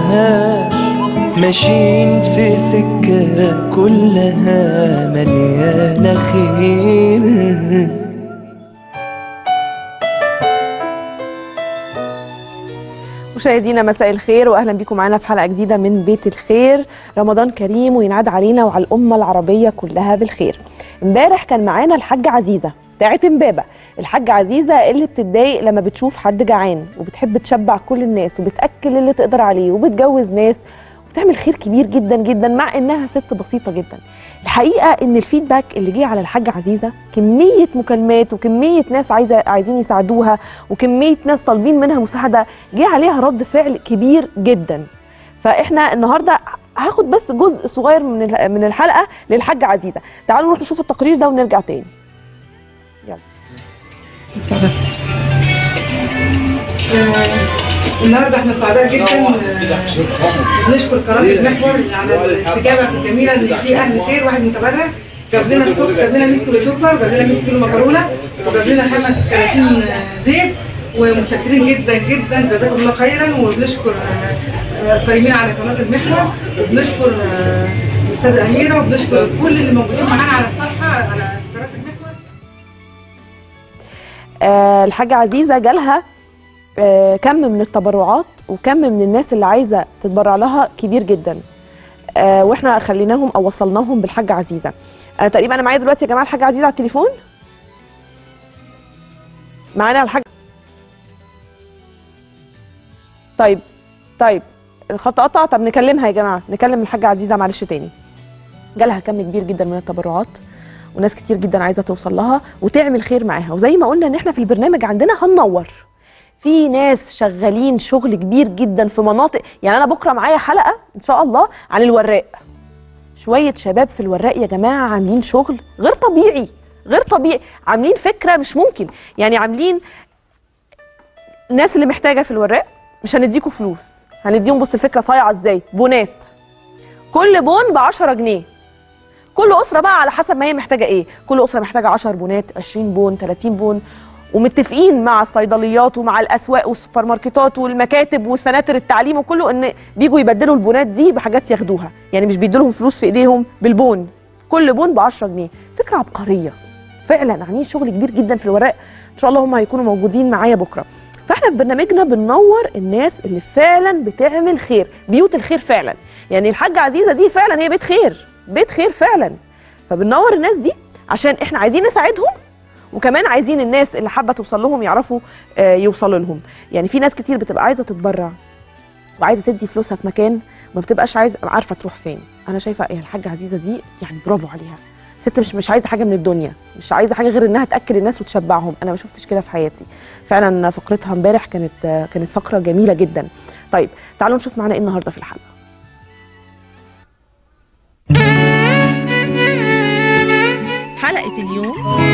قلناهاش ماشيين في سكة كلها مليانة خير مشاهدينا مساء الخير واهلا بكم معانا في حلقه جديده من بيت الخير رمضان كريم وينعاد علينا وعلى الامه العربيه كلها بالخير امبارح كان معانا الحاجه عزيزه بتاعت امبابه الحاجه عزيزه اللي بتتضايق لما بتشوف حد جعان وبتحب تشبع كل الناس وبتاكل اللي تقدر عليه وبتجوز ناس وبتعمل خير كبير جدا جدا مع انها ست بسيطه جدا الحقيقه ان الفيدباك اللي جه على الحاجه عزيزه كميه مكالمات وكميه ناس عايزه عايزين يساعدوها وكميه ناس طالبين منها مساعده جه عليها رد فعل كبير جدا فاحنا النهارده هاخد بس جزء صغير من ال- من الحلقه للحاجه عزيزه تعالوا نروح نشوف التقرير ده ونرجع تاني النهارده احنا سعداء جدا آه، بنشكر قناه المحور على الاستجابه الجميله ان في اهل خير واحد متبرع جاب لنا الصبح جاب لنا 100 كيلو سكر وجاب لنا 100 كيلو مكرونه وجاب لنا خمس كراتين آه، زيت ومتشكرين جدا جدا جزاكم الله خيرا وبنشكر آه، آه، القائمين على قناه المحور وبنشكر آه، الاستاذه اميره وبنشكر كل اللي موجودين معانا على الصفحه على قناه المحور آه الحاجه عزيزه جالها آه كم من التبرعات وكم من الناس اللي عايزه تتبرع لها كبير جدا آه واحنا خليناهم او وصلناهم بالحاجه عزيزه انا تقريبا انا معايا دلوقتي يا جماعه الحاجه عزيزه على التليفون معانا الحاجه طيب طيب الخط قطع طب نكلمها يا جماعه نكلم الحاجه عزيزه معلش تاني جالها كم كبير جدا من التبرعات وناس كتير جدا عايزه توصل لها وتعمل خير معاها وزي ما قلنا ان احنا في البرنامج عندنا هننور في ناس شغالين شغل كبير جدا في مناطق يعني انا بكره معايا حلقه ان شاء الله عن الوراق شويه شباب في الوراق يا جماعه عاملين شغل غير طبيعي غير طبيعي عاملين فكره مش ممكن يعني عاملين الناس اللي محتاجه في الوراق مش هنديكوا فلوس هنديهم بص الفكره صايعه ازاي بونات كل بون ب 10 جنيه كل اسره بقى على حسب ما هي محتاجه ايه كل اسره محتاجه 10 بونات 20 بون 30 بون ومتفقين مع الصيدليات ومع الاسواق والسوبر ماركتات والمكاتب وسناتر التعليم وكله ان بيجوا يبدلوا البونات دي بحاجات ياخدوها يعني مش بيدوا لهم فلوس في ايديهم بالبون كل بون ب 10 جنيه فكره عبقريه فعلا عاملين شغل كبير جدا في الوراق ان شاء الله هم هيكونوا موجودين معايا بكره فاحنا في برنامجنا بننور الناس اللي فعلا بتعمل خير بيوت الخير فعلا يعني الحاجه عزيزه دي فعلا هي بيت خير بيت خير فعلا فبننور الناس دي عشان احنا عايزين نساعدهم وكمان عايزين الناس اللي حابه توصل لهم يعرفوا آه، يوصلوا لهم يعني في ناس كتير بتبقى عايزه تتبرع وعايزه تدي فلوسها في مكان ما بتبقاش عايزه عارفه تروح فين انا شايفه ايه الحاجه عزيزه دي يعني برافو عليها ست مش مش عايزه حاجه من الدنيا مش عايزه حاجه غير انها تاكل الناس وتشبعهم انا ما شفتش كده في حياتي فعلا فقرتها امبارح كانت آه، كانت فقره جميله جدا طيب تعالوا نشوف معانا ايه النهارده في الحلقه حلقة اليوم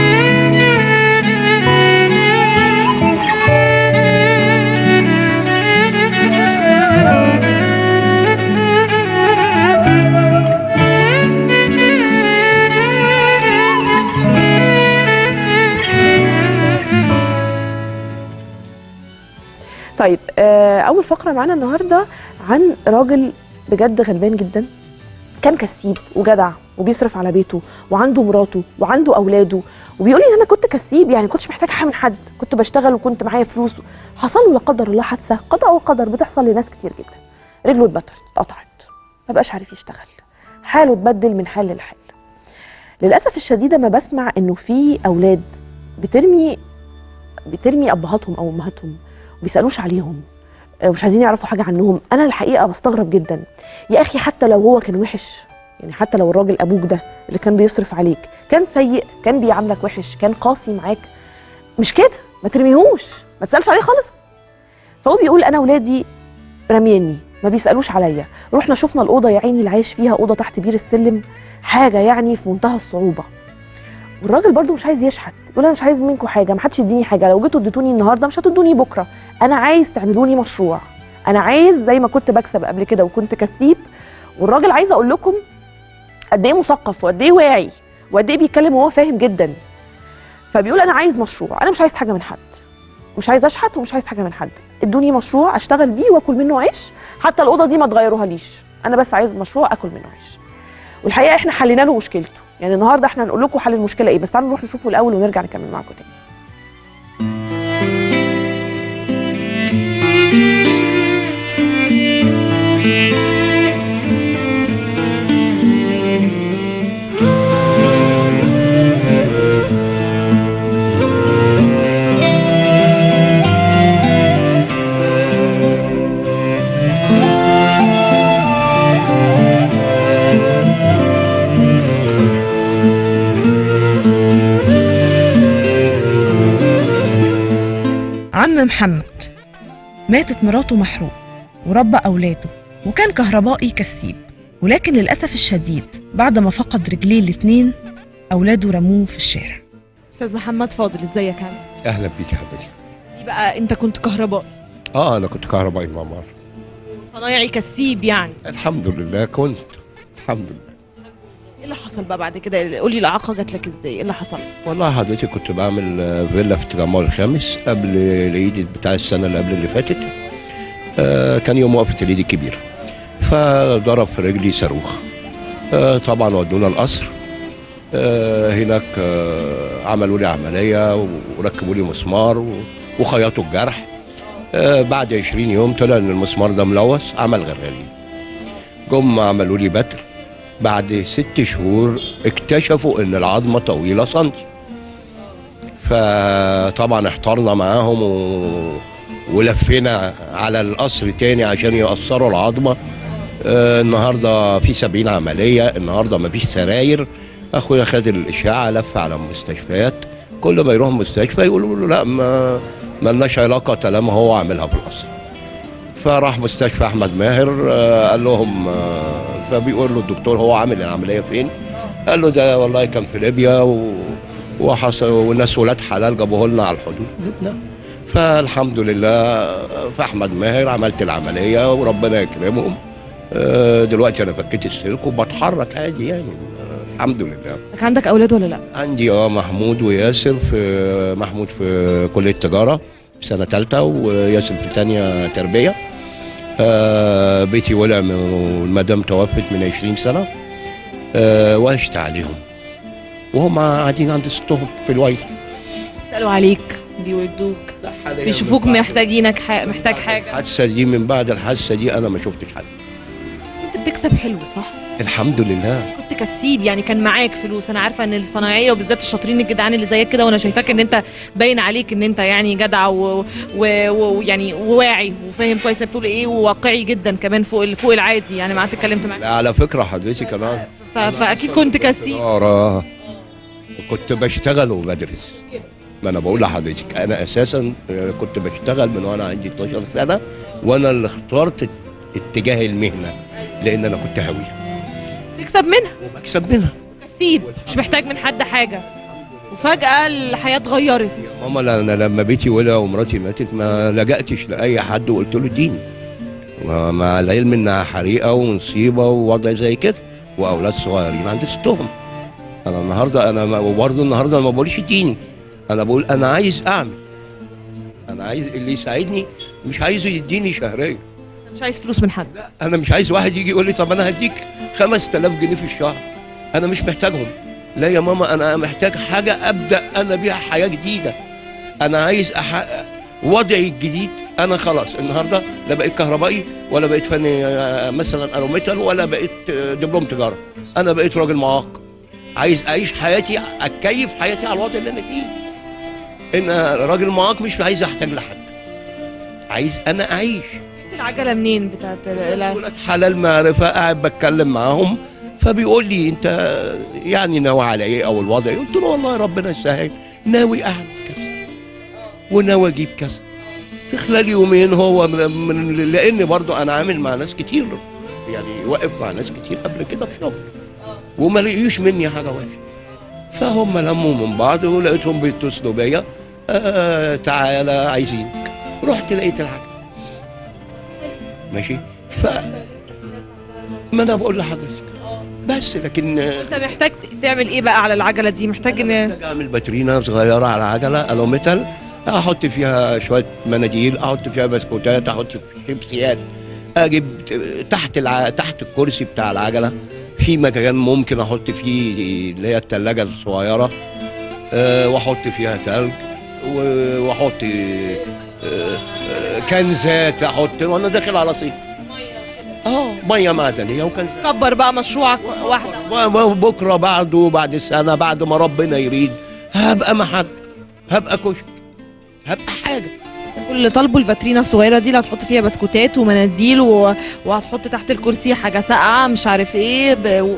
طيب آه، اول فقره معانا النهارده عن راجل بجد غلبان جدا كان كسيب وجدع وبيصرف على بيته وعنده مراته وعنده اولاده وبيقول لي ان انا كنت كسيب يعني كنتش محتاج حاجه من حد كنت بشتغل وكنت معايا فلوس حصل له لا قدر الله حادثه قضاء وقدر بتحصل لناس كتير جدا رجله اتبترت اتقطعت ما بقاش عارف يشتغل حاله اتبدل من حال لحال للاسف الشديد ما بسمع انه في اولاد بترمي بترمي ابهاتهم او امهاتهم وبيسالوش عليهم آه، ومش عايزين يعرفوا حاجه عنهم انا الحقيقه بستغرب جدا يا اخي حتى لو هو كان وحش يعني حتى لو الراجل ابوك ده اللي كان بيصرف عليك كان سيء كان بيعاملك وحش كان قاسي معاك مش كده ما ترميهوش ما تسالش عليه خالص فهو بيقول انا ولادي رمياني ما بيسالوش عليا رحنا شفنا الاوضه يا عيني اللي عايش فيها اوضه تحت بير السلم حاجه يعني في منتهى الصعوبه والراجل برضو مش عايز يشحت يقول انا مش عايز منكم حاجه ما حدش يديني حاجه لو جيتوا اديتوني النهارده مش هتدوني بكره انا عايز تعملوني مشروع انا عايز زي ما كنت بكسب قبل كده وكنت كسيب والراجل عايز اقول لكم قد ايه مثقف وقد ايه واعي وقد ايه بيتكلم وهو فاهم جدا فبيقول انا عايز مشروع انا مش عايز حاجه من حد مش عايز اشحت ومش عايز حاجه من حد ادوني مشروع اشتغل بيه واكل منه عيش حتى الاوضه دي ما تغيروها ليش انا بس عايز مشروع اكل منه عيش والحقيقه احنا حلينا له مشكلته يعني النهارده احنا هنقول لكم حل المشكله ايه بس تعالوا نروح نشوفه الاول ونرجع نكمل معاكم تاني عم محمد ماتت مراته محروق وربى أولاده وكان كهربائي كسيب ولكن للأسف الشديد بعد ما فقد رجليه الاتنين أولاده رموه في الشارع استاذ محمد فاضل ازيك يا عم اهلا بيك يا حضرتك دي بقى انت كنت كهربائي اه انا كنت كهربائي معمار صنايعي كسيب يعني الحمد لله كنت الحمد لله ايه اللي حصل بقى بعد كده قولي الاعاقه جات لك ازاي ايه اللي حصل والله حضرتك كنت بعمل آه، فيلا في التجمع الخامس قبل العيد بتاع السنه اللي قبل اللي فاتت آه كان يوم وقفه العيد الكبير فضرب في رجلي صاروخ آه طبعا ودونا القصر آه هناك آه عملوا لي عمليه وركبوا لي مسمار و- وخيطوا الجرح آه بعد 20 يوم طلع ان المسمار ده ملوث عمل غرغرين جم عملوا لي بتر بعد ست شهور اكتشفوا ان العظمه طويله سنتي فطبعا احترنا معاهم و... ولفينا على القصر تاني عشان يقصروا العظمه آه النهارده في 70 عمليه النهارده مفيش سراير اخويا خد الاشعه لف على المستشفيات كل ما يروح مستشفى يقولوا له لا ما ملناش علاقه طالما هو عاملها في القصر فراح مستشفى احمد ماهر آه، قال لهم آه، فبيقول له الدكتور هو عامل العمليه فين؟ قال له ده والله كان في ليبيا و... وحصل والناس ولاد حلال جابوه لنا على الحدود جبنا فالحمد لله في احمد ماهر عملت العمليه وربنا يكرمهم آه، دلوقتي انا فكيت السلك وبتحرك عادي يعني آه، الحمد لله كان عندك اولاد ولا لا عندي اه محمود وياسر في محمود في كليه تجاره في سنه ثالثه وياسر في ثانيه تربيه آه بيتي ولع من- والمدام توفت من 20 سنه آه وعشت عليهم وهم قاعدين عند ستهم في الويل سالوا عليك بيودوك بيشوفوك محتاجينك ح... محتاج حاجه الحادثه دي من بعد الحادثه دي انا ما شفتش حد كنت بتكسب حلو صح الحمد لله كنت كسيب يعني كان معاك فلوس انا عارفه ان الصنايعيه وبالذات الشاطرين الجدعان اللي زيك كده وانا شايفاك ان انت باين عليك ان انت يعني جدع و- و- ويعني وواعي وفاهم كويس انت بتقول ايه وواقعي جدا كمان فوق ال- فوق العادي يعني ما قعدت اتكلمت معاك لا على فكره حضرتك انا ف... فاكيد كنت كسيب تجارة كنت بشتغل وبدرس ما انا بقول لحضرتك انا اساسا آه، كنت بشتغل من وانا عندي 12 سنه وانا اللي اخترت اتجاه المهنه لان انا كنت هاوي تكسب منها وبكسب منها كسيب مش محتاج من حد حاجه وفجاه الحياه اتغيرت ماما لا- انا لما بيتي ولع ومراتي ماتت ما لجأتش لاي حد وقلت له اديني مع- مع العلم انها حريقه ومصيبه ووضع زي كده واولاد صغيرين عند ستهم انا النهارده انا ما- وبرضه النهارده أنا ما بقولش اديني انا بقول انا عايز اعمل انا عايز اللي يساعدني مش عايزه يديني شهريا مش عايز فلوس من حد انا مش عايز واحد يجي يقول لي طب انا هديك 5000 جنيه في الشهر انا مش محتاجهم لا يا ماما انا محتاج حاجه ابدا انا بيها حياه جديده انا عايز احقق وضعي الجديد انا خلاص النهارده لا بقيت كهربائي ولا بقيت فني آه، مثلا الوميتال ولا بقيت آه، دبلوم تجاره انا بقيت راجل معاق عايز اعيش حياتي اتكيف حياتي على الوضع اللي انا فيه ان راجل معاق مش عايز احتاج لحد عايز انا اعيش جبت العجله منين بتاعت ال- ناس ولاد حلال معرفة قاعد بتكلم معاهم فبيقول لي انت يعني ناوي على ايه او الوضع إيه؟ قلت له والله ربنا يسهل ناوي اعمل كذا وناوي اجيب كذا في خلال يومين هو من, من لان برضو انا عامل مع ناس كتير يعني واقف مع ناس كتير قبل كده في شغل وما لقيوش مني حاجه وحشه فهم لموا من بعض ولقيتهم بيتصلوا بيا آه تعالى عايزينك رحت لقيت العجل ماشي ف ما انا بقول لحضرتك بس لكن آه، انت محتاج تعمل ايه بقى على العجله دي محتاج ان محتاج اعمل باترينا صغيره على عجله الوميتال احط فيها شويه مناديل احط فيها بسكوتات احط فيها شيبسيات اجيب تحت الع... تحت الكرسي بتاع العجله في مكان ممكن احط فيه اللي هي الثلاجه الصغيره أه واحط فيها تلج و- واحط أه آه، كنزات احط وانا داخل على صيف اه ميه معدنيه وكنزات كبر بقى مشروعك واحده و- و- بكره بعده بعد سنه بعد ما ربنا يريد هبقى محل هبقى كشك هبقى حاجه كل اللي طالبه الفاترينا الصغيره دي اللي هتحط فيها بسكوتات ومناديل و... وهتحط تحت الكرسي حاجه ساقعه مش عارف ايه ب... و...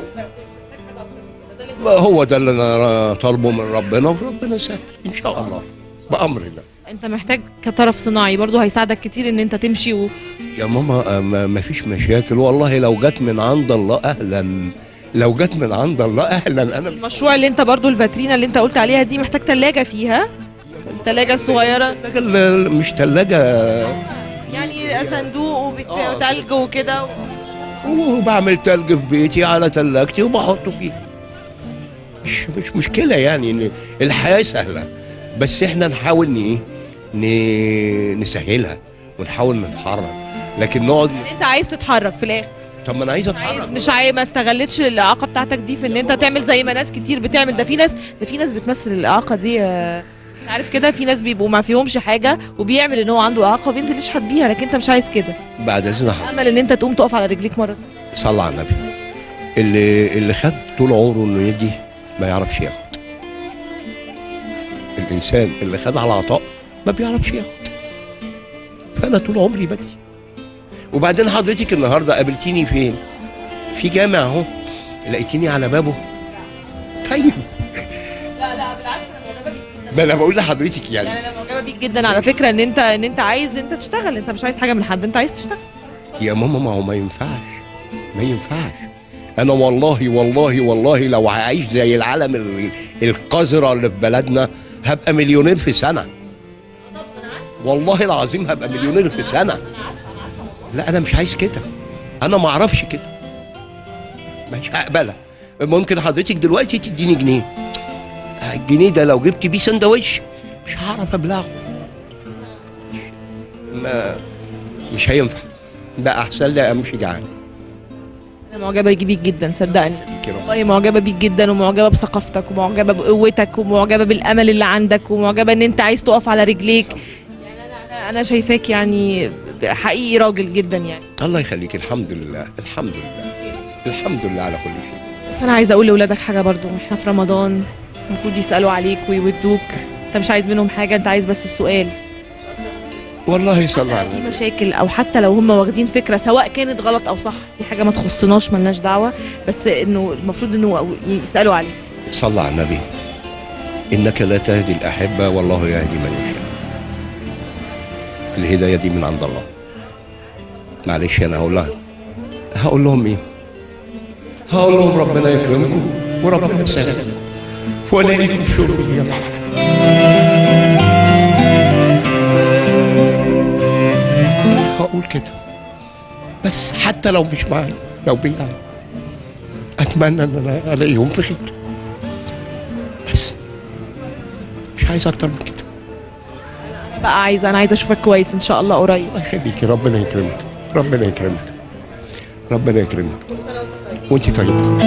هو ده اللي انا طالبه من ربنا وربنا سهل ان شاء الله بامر الله انت محتاج كطرف صناعي برضو هيساعدك كتير ان انت تمشي و... يا ماما آه، ما ما فيش مشاكل والله لو جت من عند الله اهلا لو جت من عند الله اهلا انا المشروع اللي انت برضو الفاترينا اللي انت قلت عليها دي محتاج تلاجة فيها التلاجة الصغيرة التلاجة ال- مش ثلاجه يعني صندوق وبت- وتلج وكده وبعمل تلج في بيتي على تلاجتي وبحطه فيه مش مش مشكله يعني ان الحياه سهله بس احنا نحاول ن ايه ن- نسهلها ونحاول نتحرك لكن نقعد انت عايز تتحرك في الاخر طب ما انا عايز عايز اتحرك مش عايز ما استغلتش الاعاقه بتاعتك دي في ان انت تعمل زي ما ناس كتير بتعمل ده في ناس ده في ناس بتمثل الاعاقه دي آه، عارف كده في ناس بيبقوا ما فيهمش حاجه وبيعمل ان هو عنده اعاقه وبينزل يشحت بيها لكن انت مش عايز كده بعد اذن حضرتك امل ان انت تقوم تقف على رجليك مره صلى على النبي اللي اللي خد طول عمره انه يدي ما يعرفش ياخد الانسان اللي خد على عطاء ما بيعرفش ياخد فانا طول عمري بدي وبعدين حضرتك النهارده قابلتيني فين في جامع اهو لقيتيني على بابه طيب لا لا بالعكس انا معجبه بيك ما انا بقول لحضرتك يعني يعني انا معجبه بيك جدا على فكره ان انت ان انت عايز انت تشتغل انت مش عايز حاجه من حد انت عايز تشتغل يا ماما ما هو ما ينفعش ما ينفعش انا والله والله والله لو هعيش زي العالم ال- القذرة اللي في بلدنا هبقى مليونير في سنة والله العظيم هبقى مليونير في سنة لا انا مش عايز كده انا ما اعرفش كده مش هقبلها ممكن حضرتك دلوقتي تديني جنيه الجنيه ده لو جبت بيه سندوتش مش هعرف ابلعه ما مش هينفع ده احسن لي امشي جعان انا معجبه بيك جدا صدقني كده والله معجبه بيك جدا ومعجبه بثقافتك ومعجبه بقوتك ومعجبه بالامل اللي عندك ومعجبه ان انت عايز تقف على رجليك يعني انا انا انا شايفاك يعني حقيقي راجل جدا يعني الله يخليك الحمد لله الحمد لله الحمد لله على كل شيء بس انا عايزه اقول لاولادك حاجه برضو احنا في رمضان المفروض يسالوا عليك ويودوك انت مش عايز منهم حاجه انت عايز بس السؤال والله صلى على في النبي مشاكل او حتى لو هم واخدين فكره سواء كانت غلط او صح دي حاجه ما تخصناش ملناش دعوه بس انه المفروض انه يسالوا عليك صلى على النبي انك لا تهدي الاحبه والله يهدي من يشاء الهدايه دي من عند الله معلش انا هقول لها هقول لهم ايه هقول لهم ربنا يكرمكم وربنا يسعدكم ولاقيكم شغل يا محمد هقول كده بس حتى لو مش معايا لو بعيد عني اتمنى ان انا الاقيهم في خير بس مش عايز اكتر من كده بقى عايزه انا عايزه اشوفك كويس ان شاء الله قريب الله يخليكي ربنا يكرمك ربنا يكرمك ربنا يكرمك وانت طيبه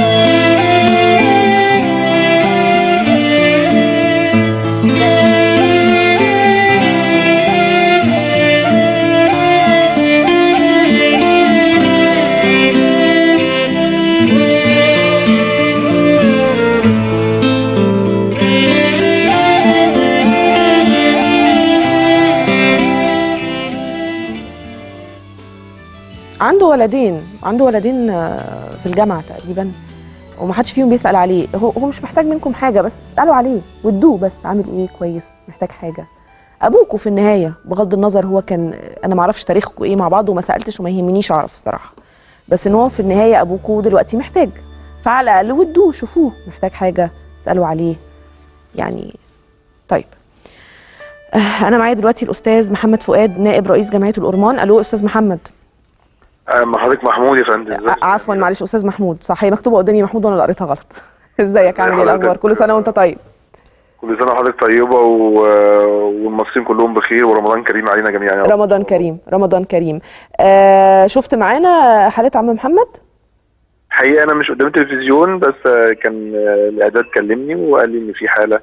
عنده ولدين عنده ولدين آه، في الجامعه تقريبا ومحدش فيهم بيسال عليه هو هو مش محتاج منكم حاجه بس اسالوا عليه وادوه بس عامل ايه كويس محتاج حاجه ابوكوا في النهايه بغض النظر هو كان انا ما اعرفش تاريخكم ايه مع بعض وما سالتش وما يهمنيش اعرف الصراحه بس ان هو في النهايه ابوكوا دلوقتي محتاج فعلى الاقل ودوه شوفوه محتاج حاجه اسالوا عليه يعني طيب آه، انا معايا دلوقتي الاستاذ محمد فؤاد نائب رئيس جمعيه الأورمان الو استاذ محمد آه، مع حضرتك محمود يا فندم ازيك؟ ع- عفوا معلش استاذ محمود صح هي مكتوبه قدامي محمود وانا اللي قريتها غلط ازيك عامل ايه حضرتك؟ الاخبار كل سنه وانت طيب كل سنه وحضرتك طيبه و... والمصريين كلهم بخير ورمضان كريم علينا جميعا يا رب. رمضان كريم رمضان كريم آه شفت معانا حاله عم محمد حقيقه انا مش قدام التلفزيون بس آه، كان آه، الاعداد كلمني وقال لي ان في حاله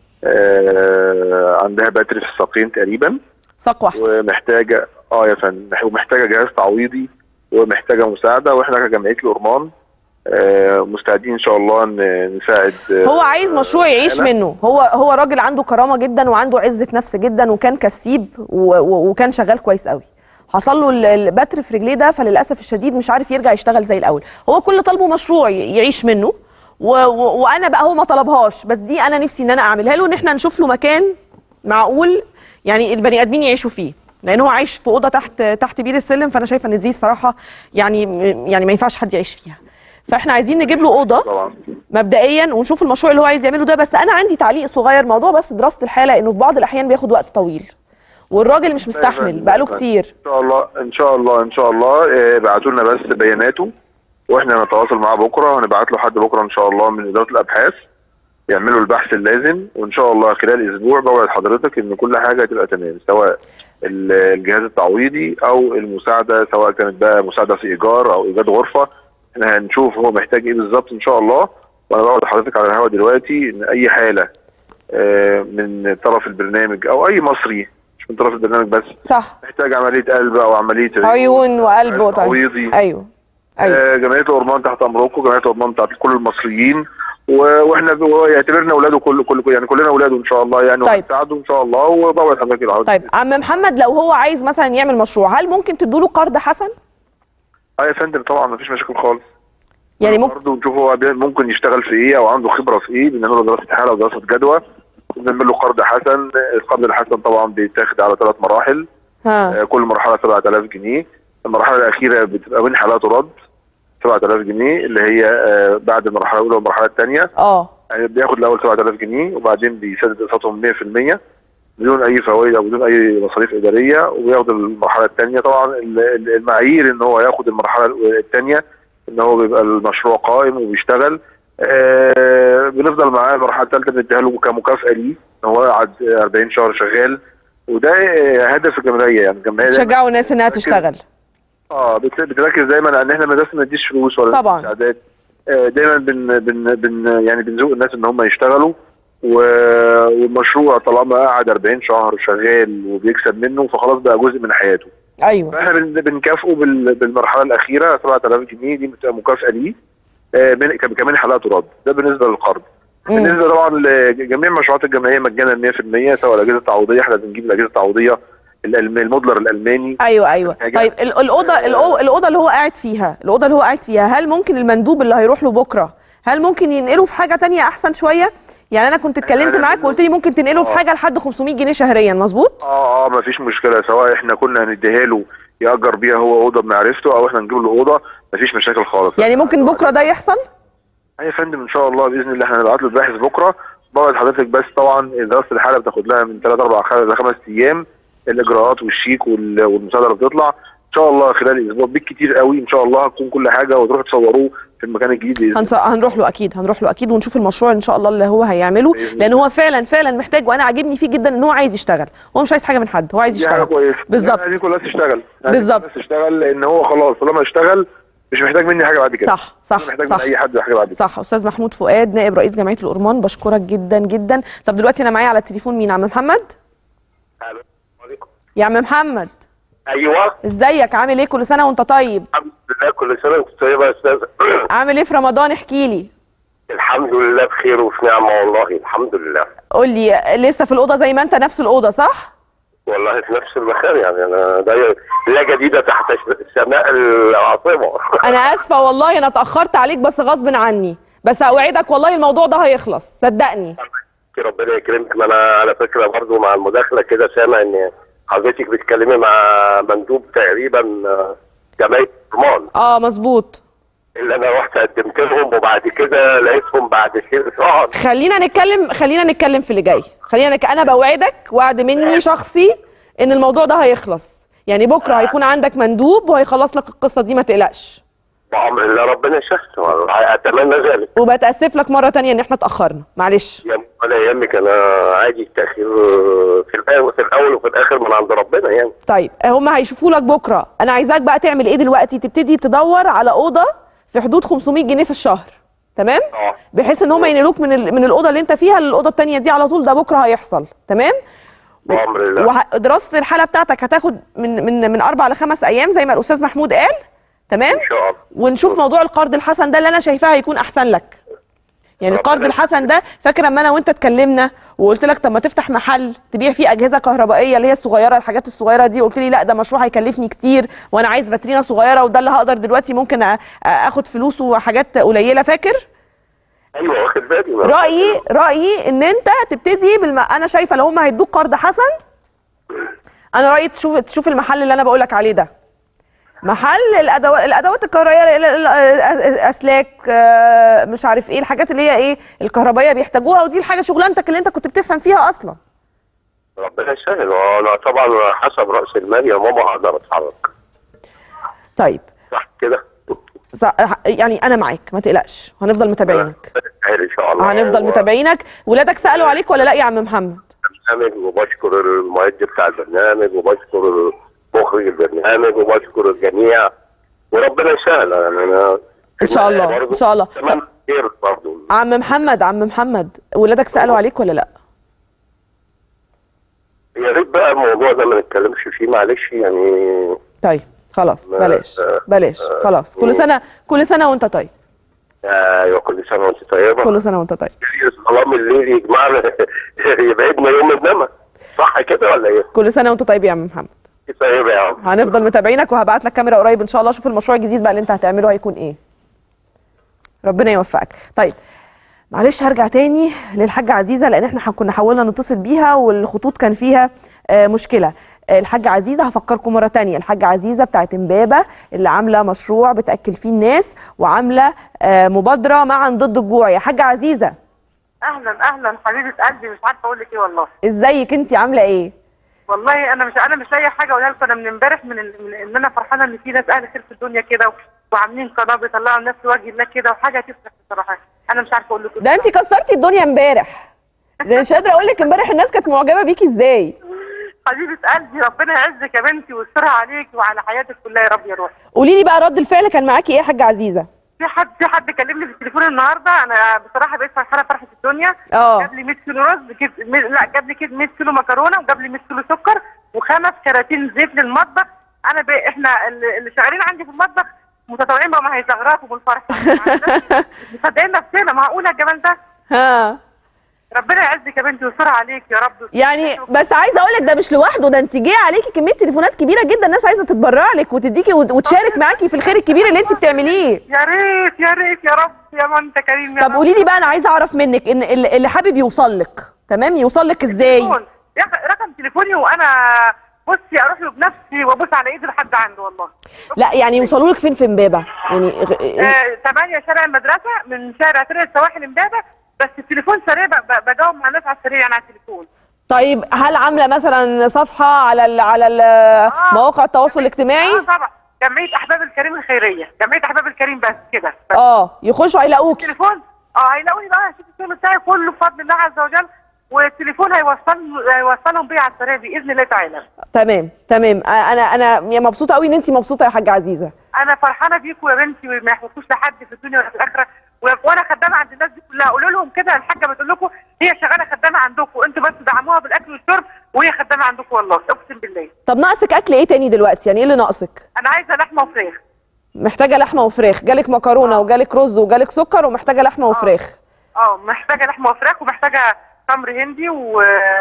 آه، عندها باتري في الساقين تقريبا ساق واحد ومحتاجه اه يا فندم ومحتاجه جهاز تعويضي ومحتاجه مساعده واحنا كجمعيه الأورمان آه، مستعدين ان شاء الله ن- نساعد آه، هو عايز مشروع يعيش الحالة. منه هو هو راجل عنده كرامه جدا وعنده عزه نفس جدا وكان كسيب و- و- وكان شغال كويس قوي حصل له ال- البتر في رجليه ده فللاسف الشديد مش عارف يرجع يشتغل زي الاول هو كل طلبه مشروع ي- يعيش منه و و وانا بقى هو ما طلبهاش بس دي انا نفسي ان انا اعملها له ان احنا نشوف له مكان معقول يعني البني ادمين يعيشوا فيه لان هو عايش في اوضه تحت تحت بير السلم فانا شايفه ان دي الصراحه يعني يعني ما ينفعش حد يعيش فيها فاحنا عايزين نجيب له اوضه طبعا مبدئيا ونشوف المشروع اللي هو عايز يعمله ده بس انا عندي تعليق صغير موضوع بس دراسه الحاله انه في بعض الاحيان بياخد وقت طويل والراجل مش مستحمل بقاله كتير ان شاء الله ان شاء الله ان شاء الله آه، ابعتوا لنا بس بياناته واحنا نتواصل معاه بكره وهنبعت له حد بكره ان شاء الله من اداره الابحاث يعملوا البحث اللازم وان شاء الله خلال اسبوع بوعد حضرتك ان كل حاجه هتبقى تمام سواء ال- الجهاز التعويضي او المساعده سواء كانت بقى مساعده في ايجار او ايجاد غرفه احنا هنشوف هو محتاج ايه بالظبط ان شاء الله وانا بوعد حضرتك على الهواء دلوقتي ان اي حاله آه، من طرف البرنامج او اي مصري مش من طرف البرنامج بس صح محتاج عمليه قلب او عمليه عيون وقلب وطيب تعويضي ايوه ايوه آه، جمعيه الاورمان تحت امركم جمعيه الاورمان تحت كل المصريين و- واحنا ب- هو يعتبرنا اولاده كل كل يعني كلنا اولاده ان شاء الله يعني طيب. وهنساعده ان شاء الله وبوعد حضرتك العوض طيب عم محمد لو هو عايز مثلا يعمل مشروع هل ممكن تدوله قرض حسن اه يا فندم طبعا مفيش مشاكل خالص يعني ممكن برضه نشوف هو بي- ممكن يشتغل في ايه او عنده خبره في ايه بنعمل له دراسه حاله ودراسه جدوى بنعمل له قرض حسن القرض الحسن طبعا بيتاخد على ثلاث مراحل ها آه، كل مرحله 7000 جنيه المرحله الاخيره بتبقى من حالات رد 7000 جنيه اللي هي آه، بعد المرحله الاولى والمرحله الثانيه اه يعني بياخد الاول 7000 جنيه وبعدين بيسدد اقساطهم 100% بدون اي فوائد او بدون اي مصاريف اداريه وبياخد المرحله الثانيه طبعا ال- ال- المعايير ان هو ياخد المرحله الثانيه ان هو بيبقى المشروع قائم وبيشتغل آه بنفضل معاه المرحله الثالثه بنديها له كمكافاه ليه ان هو قعد 40 شهر شغال وده آه، هدف الجمعيه يعني الجمعيه دايماً تشجعوا الناس انها تشتغل اه بت- بتركز دايما على ان احنا ما بس ما نديش فلوس ولا طبعاً. نديش مساعدات آه، دايما بن بن بن يعني بنزوق الناس ان هم يشتغلوا و- والمشروع طالما قعد 40 شهر شغال وبيكسب منه فخلاص بقى جزء من حياته ايوه فاحنا بن- بنكافئه بال- بالمرحله الاخيره 7000 جنيه دي بتبقى مكافاه ليه آه، من- كم- كمان حالات رد ده بالنسبه للقرض مم. بالنسبه طبعا لجميع المشروعات الجمعيه مجانا 100% سواء الاجهزه التعويضيه احنا بنجيب الاجهزه التعويضيه الألم- المودلر الالماني ايوه ايوه حاجة. طيب ال- الاوضه الأو- الاوضه اللي هو قاعد فيها الاوضه اللي هو قاعد فيها هل ممكن المندوب اللي هيروح له بكره هل ممكن ينقله في حاجه تانية احسن شويه يعني انا كنت اتكلمت أنا معاك وقلت لي ممكن تنقله في آه. حاجه لحد 500 جنيه شهريا مظبوط اه اه ما فيش مشكله سواء احنا كنا هنديها له ياجر بيها هو اوضه بمعرفته او احنا نجيب له اوضه ما فيش مشاكل خالص يعني ممكن بكره ده يحصل يا فندم ان شاء الله باذن الله احنا هنبعت له الباحث بكره بوعد حضرتك بس طبعا دراسه الحاله بتاخد لها من 3 4 ل 5 ايام الاجراءات والشيك وال- والمساعده اللي بتطلع ان شاء الله خلال اسبوع بالكتير قوي ان شاء الله هتكون كل حاجه وتروحوا تصوروه في المكان الجديد باذن هنص... هنروح له اكيد هنروح له اكيد ونشوف المشروع ان شاء الله اللي هو هيعمله بإذن لان هو فعلا فعلا محتاج وانا عاجبني فيه جدا ان هو عايز يشتغل هو مش عايز حاجه من حد هو عايز دي حاجه يشتغل كويسه بالظبط. عايزين كل الناس تشتغل عايزين بالظبط. كل الناس تشتغل لان هو خلاص طالما اشتغل مش محتاج مني حاجه بعد كده صح صح مش محتاج صح من اي حد حاجه بعد كده صح استاذ محمود فؤاد نائب رئيس جمعيه الأورمان بشكرك جدا جدا طب دلوقتي انا معايا على التليفون مين عم محمد يا عم محمد ايوه ازيك عامل ايه كل سنه وانت طيب الحمد لله كل سنه وانت طيبه يا استاذ عامل ايه في رمضان احكي لي الحمد لله بخير وفي نعمه والله الحمد لله قول لي لسه في الاوضه زي ما انت نفس الاوضه صح والله في نفس المكان يعني انا ده لا جديده تحت سماء العاصمه انا اسفه والله انا اتاخرت عليك بس غصب عني بس اوعدك والله الموضوع ده هيخلص صدقني ربنا يكرمك ما انا على فكره برضو مع المداخله كده سامع ان حضرتك بتتكلمي مع مندوب تقريبا آه، جمعيه رمان اه مظبوط اللي انا رحت قدمت لهم وبعد كده لقيتهم بعد شهر خلينا نتكلم خلينا نتكلم في اللي جاي خلينا نك... انا بوعدك وعد مني شخصي ان الموضوع ده هيخلص يعني بكره هيكون عندك مندوب وهيخلص لك القصه دي ما تقلقش بامر الله ربنا يسهل اتمنى ذلك وبتاسف لك مره تانية ان احنا اتاخرنا معلش يا ولا يهمك انا عادي التاخير آه، في الاول في الاول وفي الاخر من عند ربنا يعني طيب هم هيشوفوا لك بكره انا عايزاك بقى تعمل ايه دلوقتي تبتدي تدور على اوضه في حدود 500 جنيه في الشهر تمام اه بحيث ان هم ينقلوك من ال... من الاوضه اللي انت فيها للاوضه التانية دي على طول ده بكره هيحصل تمام بامر الله وه... دراسه الحاله بتاعتك هتاخد من من من اربع لخمس ايام زي ما الاستاذ محمود قال تمام ان شاء الله ونشوف موضوع القرض الحسن ده اللي انا شايفاه هيكون احسن لك يعني ربنا القرض الحسن ده فاكره اما انا وانت اتكلمنا وقلت لك طب ما تفتح محل تبيع فيه اجهزه كهربائيه اللي هي الصغيره الحاجات الصغيره دي قلت لي لا ده مشروع هيكلفني كتير وانا عايز فاترينا صغيره وده اللي هقدر دلوقتي ممكن أ- أ- اخد فلوسه وحاجات قليله فاكر ايوه واخد بالي ما- رايي رايي ان انت تبتدي بالم... انا شايفه لو هم هيدوك قرض حسن انا رايي تشوف تشوف المحل اللي انا بقول لك عليه ده محل الادوات الادوات الكهربائيه ال- ال- ال- اسلاك آه، مش عارف ايه الحاجات اللي هي ايه الكهربائيه بيحتاجوها ودي الحاجه شغلانتك اللي انت كنت بتفهم فيها اصلا ربنا يسهل آه، انا طبعا حسب راس المال يا ماما هقدر اتحرك طيب صح كده ص- يعني انا معاك ما تقلقش هنفضل متابعينك خير ان شاء الله هنفضل و- متابعينك ولادك سالوا عليك ولا لا يا عم محمد البرنامج وبشكر المعد بتاع البرنامج وبشكر مخرج البرنامج وبشكر الجميع وربنا يسهل يعني انا إن شاء الله، إن شاء الله. تمام خير برضه عم محمد عم محمد ولادك سالوا عليك ولا لا يا ريت بقى الموضوع ده ما نتكلمش فيه معلش يعني طيب خلاص ما- بلاش آه، بلاش آه، خلاص كل مم. سنه كل سنه وانت طيب ايوه كل سنه وانت طيبه كل سنه وانت طيب ظلام الليل يجمعنا يبعدنا يوم النمى صح كده ولا ايه؟ كل سنه وانت طيب يا عم محمد طيب يا عم هنفضل متابعينك وهبعت لك كاميرا قريب ان شاء الله اشوف المشروع الجديد بقى اللي انت هتعمله هيكون ايه ربنا يوفقك طيب معلش هرجع تاني للحاجة عزيزة لان احنا كنا حاولنا نتصل بيها والخطوط كان فيها آه، مشكلة آه، الحاجة عزيزة هفكركم مرة تانية الحاجة عزيزة بتاعت امبابة اللي عاملة مشروع بتأكل فيه الناس وعاملة آه، مبادرة معا ضد الجوع يا حاجة عزيزة اهلا اهلا حبيبه قلبي مش عارفه اقول لك ايه والله ازيك انت عاملة ايه والله انا مش انا مش لاقيه حاجه اقولها لكم انا من امبارح من, ال- من ان انا فرحانه ان في ناس اهل خير في الدنيا كده و- وعاملين قناه بيطلعوا الناس لوجه الله كده وحاجه تفرح بصراحه انا مش عارفه اقول لكم ده انت كسرتي الدنيا امبارح ده مش قادرة اقول لك امبارح الناس كانت معجبة بيكي ازاي حبيبه قلبي ربنا يعزك يا بنتي ويسترها عليك وعلى حياتك كلها يا رب يا روحي قولي لي بقى رد الفعل كان معاكي ايه يا حاجة عزيزة في حد في حد كلمني في التليفون النهارده انا بصراحه بقيت فرحانه فرحه الدنيا اه جاب لي 100 كيلو رز جاب لا جاب لي كده 100 كيلو مكرونه وجاب لي 100 كيلو سكر وخمس كراتين زيت للمطبخ انا ب... احنا اللي اللي شغالين عندي في المطبخ متطوعين بقى ما هيزغرطوا بالفرح مصدقين نفسنا معقوله الجمال ده ها ربنا يعزك يا بنتي ويستر عليك يا رب يعني بس عايزه اقول لك ده مش لوحده ده انت جاي عليكي كميه تليفونات كبيره جدا الناس عايزه تتبرع لك وتديكي وت- وتشارك معاكي في الخير الكبير اللي انت بتعمليه يا ريت يا ريت يا رب يا ما انت كريم يا طب رب. قولي لي بقى انا عايزه اعرف منك ان اللي اللي حابب يوصل لك تمام يوصل لك ازاي تليفون. يا أخي رقم تليفوني وانا بصي اروح له بنفسي وابص على ايدي لحد عنده والله لا يعني يوصلوا لك فين في امبابه يعني غ- آه، 8 شارع المدرسه من شارع طريق السواحل امبابه بس التليفون سريع ب- ب- بجاوب مع الناس على السريع يعني على التليفون طيب هل عامله مثلا صفحه على ال على ال مواقع التواصل الاجتماعي اه طبعا جمعيه احباب الكريم الخيريه جمعيه احباب الكريم بس كده بس اه يخشوا هيلاقوكي التليفون اه هيلاقوني بقى هشوف الشغل بتاعي كله بفضل الله عز وجل والتليفون هيوصل هيوصلهم بيا على السريع باذن الله تعالى تمام تمام آه، انا انا يعني مبسوطه قوي ان انت مبسوطه يا حاجه عزيزه انا فرحانه بيكم يا بنتي وما يحبكوش لحد في الدنيا ولا في الاخره و- وانا خدامه عند الناس دي كلها قولوا لهم كده الحاجه بتقول لكم هي شغاله خدامه عندكم انتوا بس دعموها بالاكل والشرب وهي خدامه عندكم والله اقسم بالله طب ناقصك اكل ايه تاني دلوقتي يعني ايه اللي ناقصك انا عايزه لحمه وفراخ محتاجه لحمه وفراخ جالك مكرونه وجالك رز وجالك سكر ومحتاجه لحمه وفراخ اه محتاجه لحمه وفراخ ومحتاجه تمر هندي و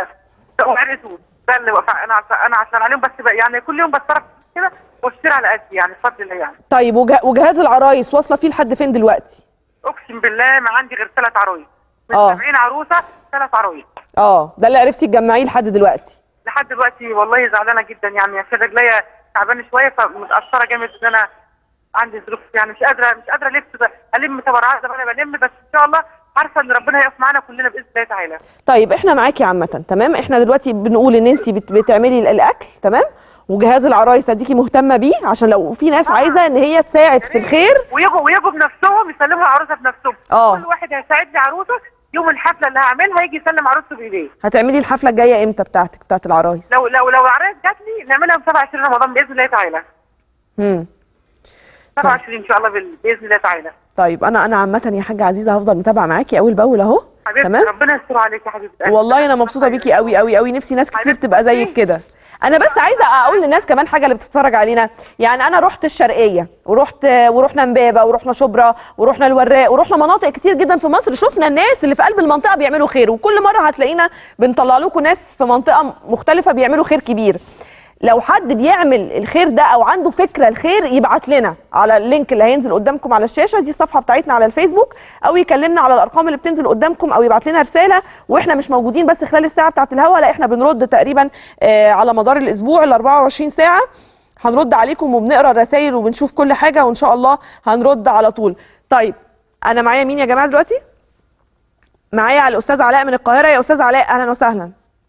وعرق توت ده اللي وقف- انا عشان انا عشان عليهم بس بقى يعني كل يوم بتصرف كده واشتري على قدي يعني بفضل الله يعني طيب وجه- وجهاز العرايس واصله فيه لحد فين دلوقتي اقسم بالله ما عندي غير ثلاث عرايس من آه. 70 عروسه ثلاث عرايس اه ده اللي عرفتي تجمعيه لحد دلوقتي لحد دلوقتي والله زعلانه جدا يعني عشان رجليا تعبانه شويه فمتاثره جامد ان انا عندي ظروف يعني مش قادره مش قادره الف الم تبرعات زي ما انا بلم بس ان شاء الله عارفه ان ربنا هيقف معانا كلنا باذن الله تعالى طيب احنا معاكي عامه تمام احنا دلوقتي بنقول ان انت بت- بتعملي ال- الاكل تمام وجهاز العرايس اديكي مهتمه بيه عشان لو في ناس عايزه ان هي تساعد في الخير ويجوا ويجوا بنفسهم يسلموا العروسه بنفسهم آه. كل واحد هيساعد لي عروسه يوم الحفله اللي هعملها يجي يسلم عروسته بايديه هتعملي الحفله الجايه امتى بتاعتك بتاعت العرايس لو لو لو العرايس جات لي نعملها في 27 رمضان باذن الله تعالى امم 27 ان شاء الله بال- باذن الله تعالى طيب انا انا عامه يا حاجه عزيزه هفضل متابعه معاكي اول باول اهو حبيبتي تمام ربنا يستر عليك يا حبيبتي والله انا مبسوطه بيكي قوي قوي قوي نفسي ناس كتير تبقى زيك كده انا بس عايزه اقول للناس كمان حاجه اللي بتتفرج علينا يعني انا رحت الشرقيه ورحت ورحنا امبابه ورحنا شبرا ورحنا الوراق ورحنا مناطق كتير جدا في مصر شفنا الناس اللي في قلب المنطقه بيعملوا خير وكل مره هتلاقينا بنطلع لكم ناس في منطقه مختلفه بيعملوا خير كبير لو حد بيعمل الخير ده او عنده فكره الخير يبعت لنا على اللينك اللي هينزل قدامكم على الشاشه دي الصفحه بتاعتنا على الفيسبوك او يكلمنا على الارقام اللي بتنزل قدامكم او يبعت لنا رساله واحنا مش موجودين بس خلال الساعه بتاعه الهوا لا احنا بنرد تقريبا آه على مدار الاسبوع ال 24 ساعه هنرد عليكم وبنقرا الرسائل وبنشوف كل حاجه وان شاء الله هنرد على طول طيب انا معايا مين يا جماعه دلوقتي معايا على الاستاذ علاء من القاهره يا استاذ علاء اهلا وسهلا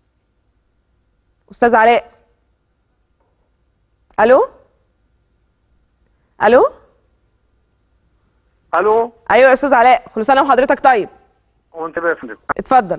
استاذ علاء الو الو الو ايوه يا استاذ علاء كل سنه وحضرتك طيب وانت بقى يا فندم اتفضل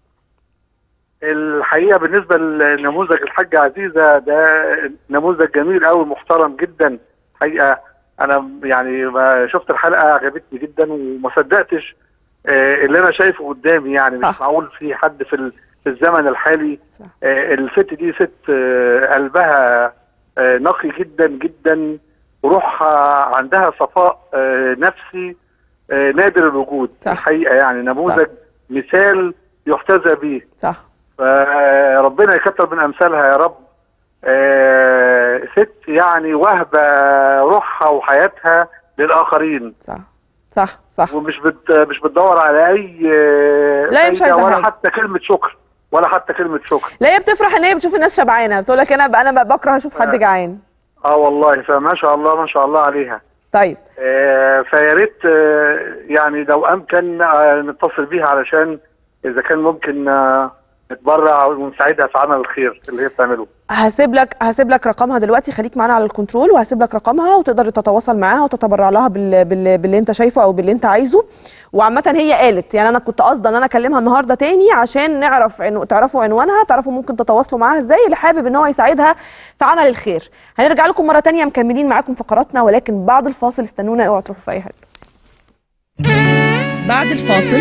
الحقيقه بالنسبه لنموذج الحاجه عزيزه ده نموذج جميل قوي محترم جدا حقيقه انا يعني ما شفت الحلقه عجبتني جدا وما صدقتش آه، اللي انا شايفه قدامي يعني مش معقول في حد في ال- في الزمن الحالي آه، الست دي ست آه، قلبها آه، نقي جدا جدا وروحها عندها صفاء آه، نفسي آه، نادر الوجود الحقيقه يعني نموذج مثال يحتذى به صح فربنا يكتر من امثالها يا رب آه، ست يعني وهبه روحها وحياتها للاخرين صح صح صح ومش بت مش بتدور على اي لا، هي مش فايدة عايزة ولا حاجة. حتى كلمه شكر ولا حتى كلمه شكر لا هي بتفرح ان هي بتشوف الناس شبعانه بتقول لك انا انا بكره اشوف حد جعان اه والله فما شاء الله ما شاء الله عليها طيب آه، فيا ريت آه، يعني لو امكن آه، نتصل بيها علشان اذا كان ممكن آه، نتبرع ونساعدها في عمل الخير اللي هي بتعمله هسيب لك هسيب لك رقمها دلوقتي خليك معانا على الكنترول وهسيب لك رقمها وتقدر تتواصل معاها وتتبرع لها بال... بال... باللي انت شايفه او باللي انت عايزه وعامه هي قالت يعني انا كنت قاصده ان انا اكلمها النهارده تاني عشان نعرف عنو... تعرفوا عنوانها تعرفوا ممكن تتواصلوا معاها ازاي اللي حابب ان هو يساعدها في عمل الخير هنرجع لكم مره تانية مكملين معاكم فقراتنا ولكن بعد الفاصل استنونا اوعوا تروحوا في اي حته بعد الفاصل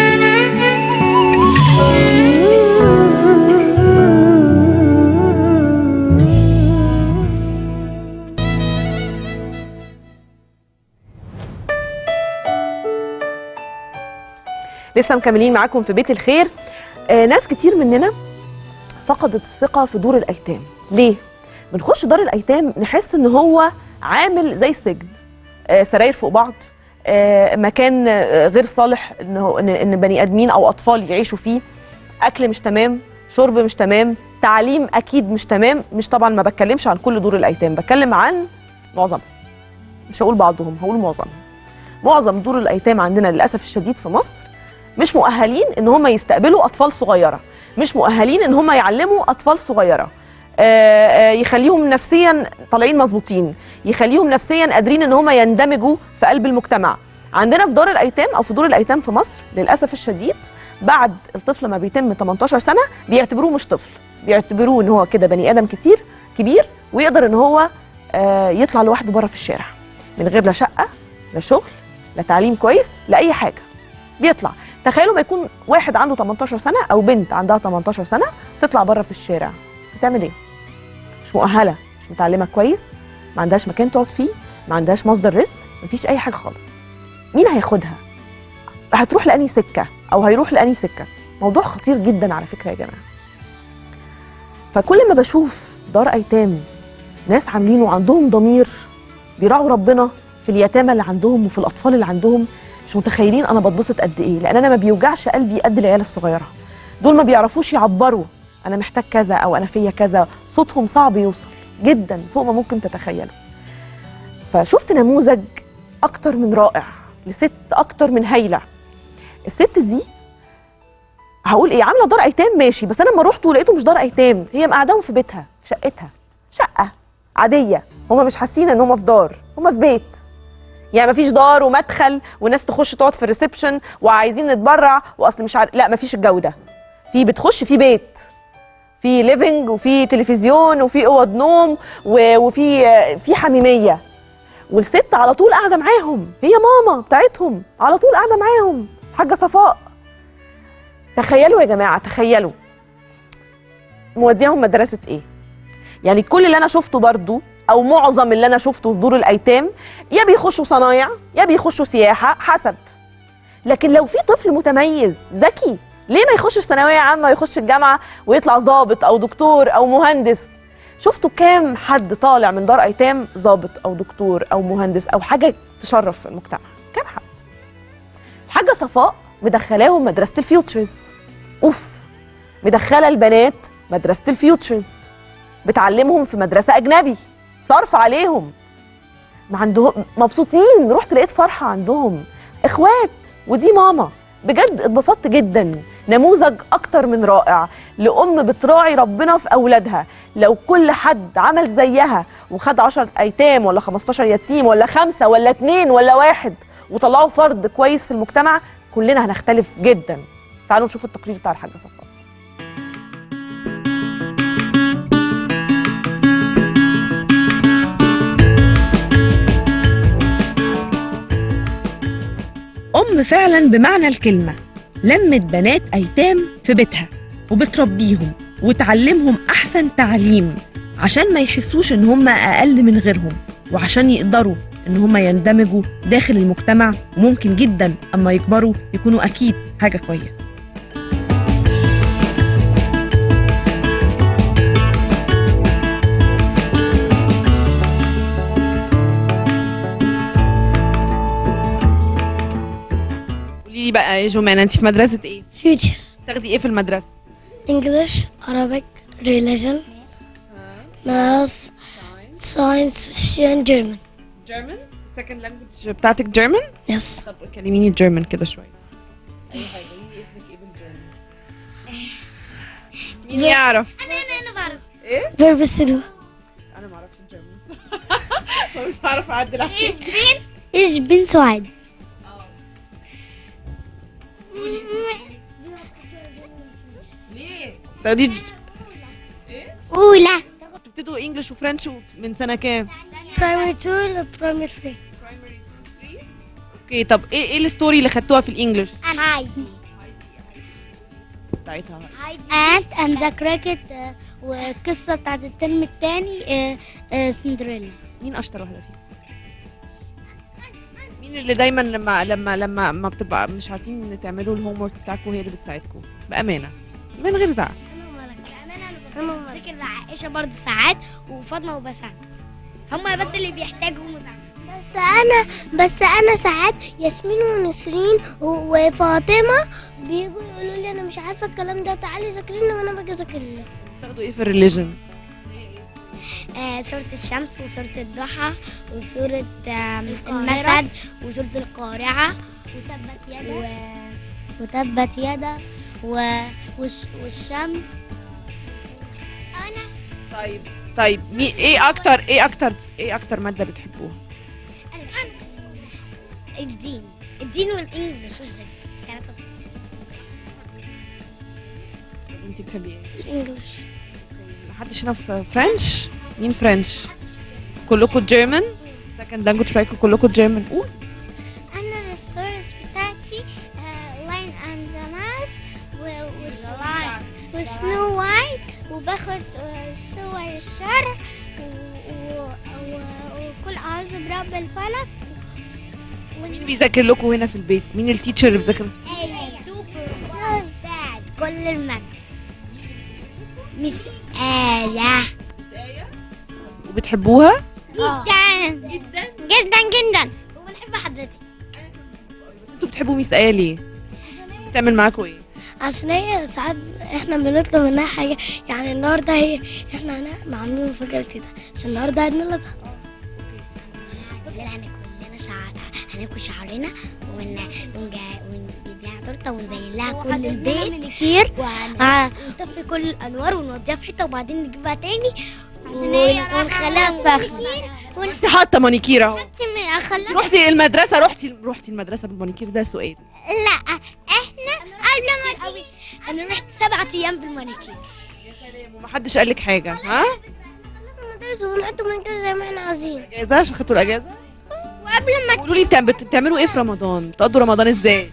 لسه مكملين معاكم في بيت الخير آه ناس كتير مننا فقدت الثقة في دور الأيتام ليه؟ بنخش دار الأيتام نحس إن هو عامل زي السجن آه سراير فوق بعض آه مكان آه غير صالح إن, هو إن, إن بني آدمين أو أطفال يعيشوا فيه أكل مش تمام شرب مش تمام تعليم أكيد مش تمام مش طبعا ما بتكلمش عن كل دور الأيتام بتكلم عن معظم مش هقول بعضهم هقول معظم معظم دور الأيتام عندنا للأسف الشديد في مصر مش مؤهلين ان هم يستقبلوا اطفال صغيره مش مؤهلين ان هم يعلموا اطفال صغيره آه، آه، يخليهم نفسيا طالعين مظبوطين يخليهم نفسيا قادرين ان هم يندمجوا في قلب المجتمع عندنا في دار الايتام او في دور الايتام في مصر للاسف الشديد بعد الطفل ما بيتم 18 سنه بيعتبروه مش طفل بيعتبروه ان هو كده بني ادم كتير كبير ويقدر ان هو آه، يطلع لوحده بره في الشارع من غير لا شقه لا شغل لا تعليم كويس لا اي حاجه بيطلع تخيلوا ما يكون واحد عنده 18 سنه او بنت عندها 18 سنه تطلع بره في الشارع هتعمل ايه مش مؤهله مش متعلمه كويس ما عندهاش مكان تقعد فيه ما عندهاش مصدر رزق مفيش اي حاجه خالص مين هياخدها هتروح لاني سكه او هيروح لاني سكه موضوع خطير جدا على فكره يا جماعه فكل ما بشوف دار ايتام ناس عاملين وعندهم ضمير بيراعوا ربنا في اليتامى اللي عندهم وفي الاطفال اللي عندهم مش متخيلين انا بتبسط قد ايه لان انا ما بيوجعش قلبي قد العيال الصغيره دول ما بيعرفوش يعبروا انا محتاج كذا او انا فيا كذا صوتهم صعب يوصل جدا فوق ما ممكن تتخيلوا فشفت نموذج اكتر من رائع لست اكتر من هايله الست دي هقول ايه عامله دار ايتام ماشي بس انا لما رحت ولقيته مش دار ايتام هي مقعداهم في بيتها في شقتها شقه عاديه هما مش حاسين ان هما في دار هما في بيت يعني مفيش دار ومدخل وناس تخش تقعد في الريسبشن وعايزين نتبرع واصل مش عارف لا مفيش الجو ده في بتخش في بيت في ليفنج وفي تلفزيون وفي اوض نوم و- وفي في حميميه والست على طول قاعده معاهم هي ماما بتاعتهم على طول قاعده معاهم حاجه صفاء تخيلوا يا جماعه تخيلوا موديهم مدرسه ايه يعني كل اللي انا شفته برضو او معظم اللي انا شفته في دور الايتام يا بيخشوا صنايع يا بيخشوا سياحه حسب لكن لو في طفل متميز ذكي ليه ما يخشش ثانويه عامه ويخش الجامعه ويطلع ضابط او دكتور او مهندس شفتوا كام حد طالع من دار ايتام ضابط او دكتور او مهندس او حاجه تشرف في المجتمع كام حد الحاجه صفاء مدخلاهم مدرسه الفيوتشرز اوف مدخله البنات مدرسه الفيوتشرز بتعلمهم في مدرسه اجنبي صرف عليهم ما عندهم مبسوطين رحت لقيت فرحه عندهم اخوات ودي ماما بجد اتبسطت جدا نموذج اكتر من رائع لام بتراعي ربنا في اولادها لو كل حد عمل زيها وخد 10 ايتام ولا 15 يتيم ولا خمسه ولا اتنين ولا واحد وطلعوا فرد كويس في المجتمع كلنا هنختلف جدا تعالوا نشوف التقرير بتاع الحاجه صفاء أم فعلا بمعنى الكلمة لمت بنات أيتام في بيتها وبتربيهم وتعلمهم أحسن تعليم عشان ما يحسوش إن هم أقل من غيرهم وعشان يقدروا إن هم يندمجوا داخل المجتمع وممكن جدا أما يكبروا يكونوا أكيد حاجة كويسة قولي لي بقى يا جمانه انت في مدرسه ايه future تاخدي ايه في المدرسه English Arabic religion math science and German جيرمان second language بتاعتك جيرمان yes طب كلميني جيرمان كده شويه اي حاجه قولي لي اسمك ايه بالجيرمان مين يعرف انا انا بعرف ايه verbs انا ما اعرفش الجيرمان فمش هعرف اعدل عليك Ich bin ich bin سعاد ليه تاخدي ج- أولى بتبتدوا انجلش وفرنش من سنه كام primary 2 ل primary 3 اوكي طب ايه ايه الستوري اللي خدتوها في الانجلش أنا هايدي بتاعتها انت اند ذا كريكت والقصة بتاعت الترم الثاني سندريلا مين اشطر واحده فيهم مين اللي دايما لما لما لما ما بتبقى مش عارفين تعملوا الهوم ورك بتاعكم هي اللي بتساعدكم بامانه من غير زعل انا بذاكر مع عائشة برضه ساعات وفاطمة وبسنت هما بس اللي بيحتاجوا مساعدة بس انا بس انا ساعات ياسمين ونسرين و- وفاطمه بيجوا يقولوا لي انا مش عارفه الكلام ده تعالي ذاكري لي وانا باجي اذاكر لك تاخدوا ايه في الريليجن آه سورة الشمس وسورة الضحى وسورة آه المسد وسورة القارعة وتبت يدا و... وتبت يدا و... وش... والشمس أنا طيب طيب مي ايه اكتر ايه اكتر ايه اكتر ماده بتحبوها الدين الدين والإنجليش والجن ثلاثة طب انت بتحبي ايه الإنجليش محدش هنا في فرنش مين فرنش كلكم جيرمان سكند لانجوج بتاعتكم كلكم جيرمان قول أنا الستوريز بتاعتي لاين أند ذا ماس وسنو وايت وباخد آه، صور الشرع و- و- و- وكل أعوذ برب الفلك مين بيذاكر لكم هنا في البيت مين التيتشر اللي بيذاكر آية سوبر بتاعت كل المادة مس آية وبتحبوها جدا جدا جدا جدا وبنحب حضرتك بس انتوا بتحبوا ميس ايه ليه بتعمل معاكم ايه عشان هي ساعات احنا بنطلب منها حاجة يعني النهارده هي احنا هنا عاملين مفاجأة كده عشان النهارده عيد ميلادها بالليل هناكل لنا شعر هناكل شعرنا ون... ونجا... ونجيب لها تورته ونزين لها كل البيت مانيكير ونطفي كل الانوار ونوديها في حته وبعدين نجيبها تاني عشان هي ونخليها تفخم انت حاطه مانيكير اهو خلصت رحتي المدرسه رحتي رحتي المدرسه بالمانيكير ده سؤال لا احنا قبل ما تيجي انا رحت سبعة ايام بالمانيكير ومحدش قال لك حاجه ها خلصنا المدرسة ونحط مانيكير زي ما احنا عايزين اجازه عشان خدتوا الاجازه وقبل ما قولوا لي بتعم- بت- بتعملوا ايه في رمضان بتقضوا رمضان ازاي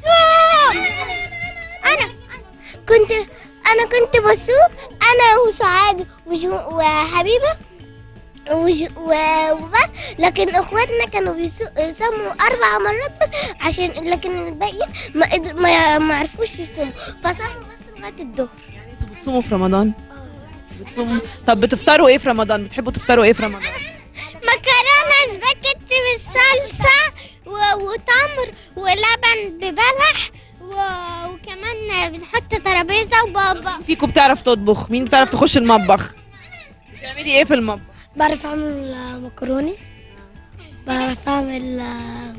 انا كنت انا كنت بسوق انا وسعاد وجو وحبيبه وج... و... وبس لكن اخواتنا كانوا بيسو- يسموا اربع مرات بس عشان لكن الباقيين ما قدر... ما, ما عرفوش يسموا فصموا بس لغايه الظهر انتوا بتصوموا في رمضان بتصوموا طب بتفطروا ايه في رمضان بتحبوا تفطروا ايه في رمضان مكرونه سباكيتي بالصلصه و... وتمر ولبن ببلح و... وكمان بنحط ترابيزه وبابا فيكم بتعرف تطبخ مين بتعرف تخش المطبخ بتعملي ايه في المطبخ بعرف اعمل آه، مكروني بعرف اعمل آه،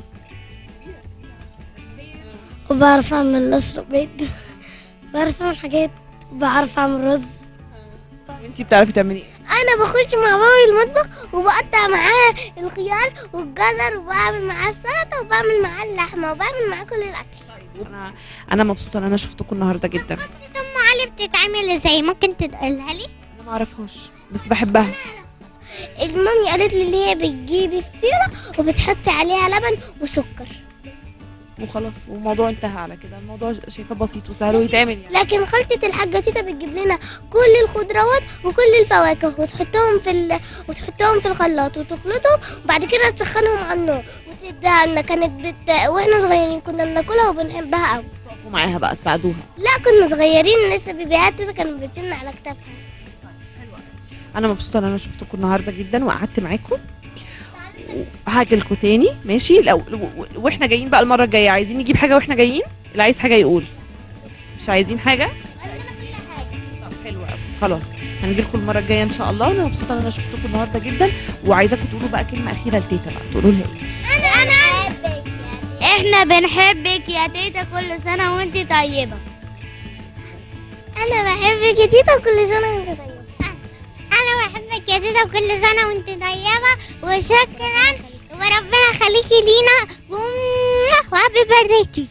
وبعرف اعمل اشرب بيض بعرف اعمل حاجات بعرف اعمل رز انتي بتعرفي تعملي ايه انا بخش مع بابا المطبخ وبقطع معاه الخيار والجزر وبعمل معاه السلطه وبعمل معاه اللحمه وبعمل معاه كل الاكل انا انا مبسوطه ان انا شفتكم النهارده جدا ام علي بتتعمل ازاي ممكن تقولها لي انا ما اعرفهاش بس بحبها المامي قالت لي اللي هي بتجيبي فطيره وبتحطي عليها لبن وسكر وخلاص والموضوع انتهى على كده الموضوع شايفاه بسيط وسهل ويتعمل يعني لكن خلطة الحاجة تيتا بتجيب لنا كل الخضروات وكل الفواكه وتحطهم في ال... وتحطهم في الخلاط وتخلطهم وبعد كده تسخنهم على النار وتديها لنا كانت بت... واحنا صغيرين كنا بناكلها وبنحبها قوي تقفوا معاها بقى تساعدوها لا كنا صغيرين لسه بيبيهات تيتا كانت بتشن على كتافها انا مبسوطه ان انا شفتكم النهارده جدا وقعدت معاكم هاجي لكم تاني ماشي لو و- و- واحنا جايين بقى المره الجايه عايزين نجيب حاجه واحنا جايين اللي عايز حاجه يقول مش عايزين حاجه طب حلو قوي خلاص هنجي لكم المره الجايه ان شاء الله انا مبسوطه ان انا شفتكم النهارده جدا وعايزاكم تقولوا بقى كلمه اخيره لتيتا بقى تقولوا لها ايه انا انا احنا بنحبك يا تيتا كل سنة وانت طيبة انا بحبك يا تيتا كل سنة وانت طيبة انا بحبك يا تيتا كل سنة وانت طيبة وشكرا وربنا يخليكي لينا وهابي بيرثدي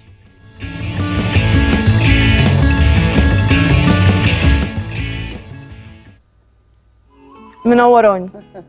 منوراني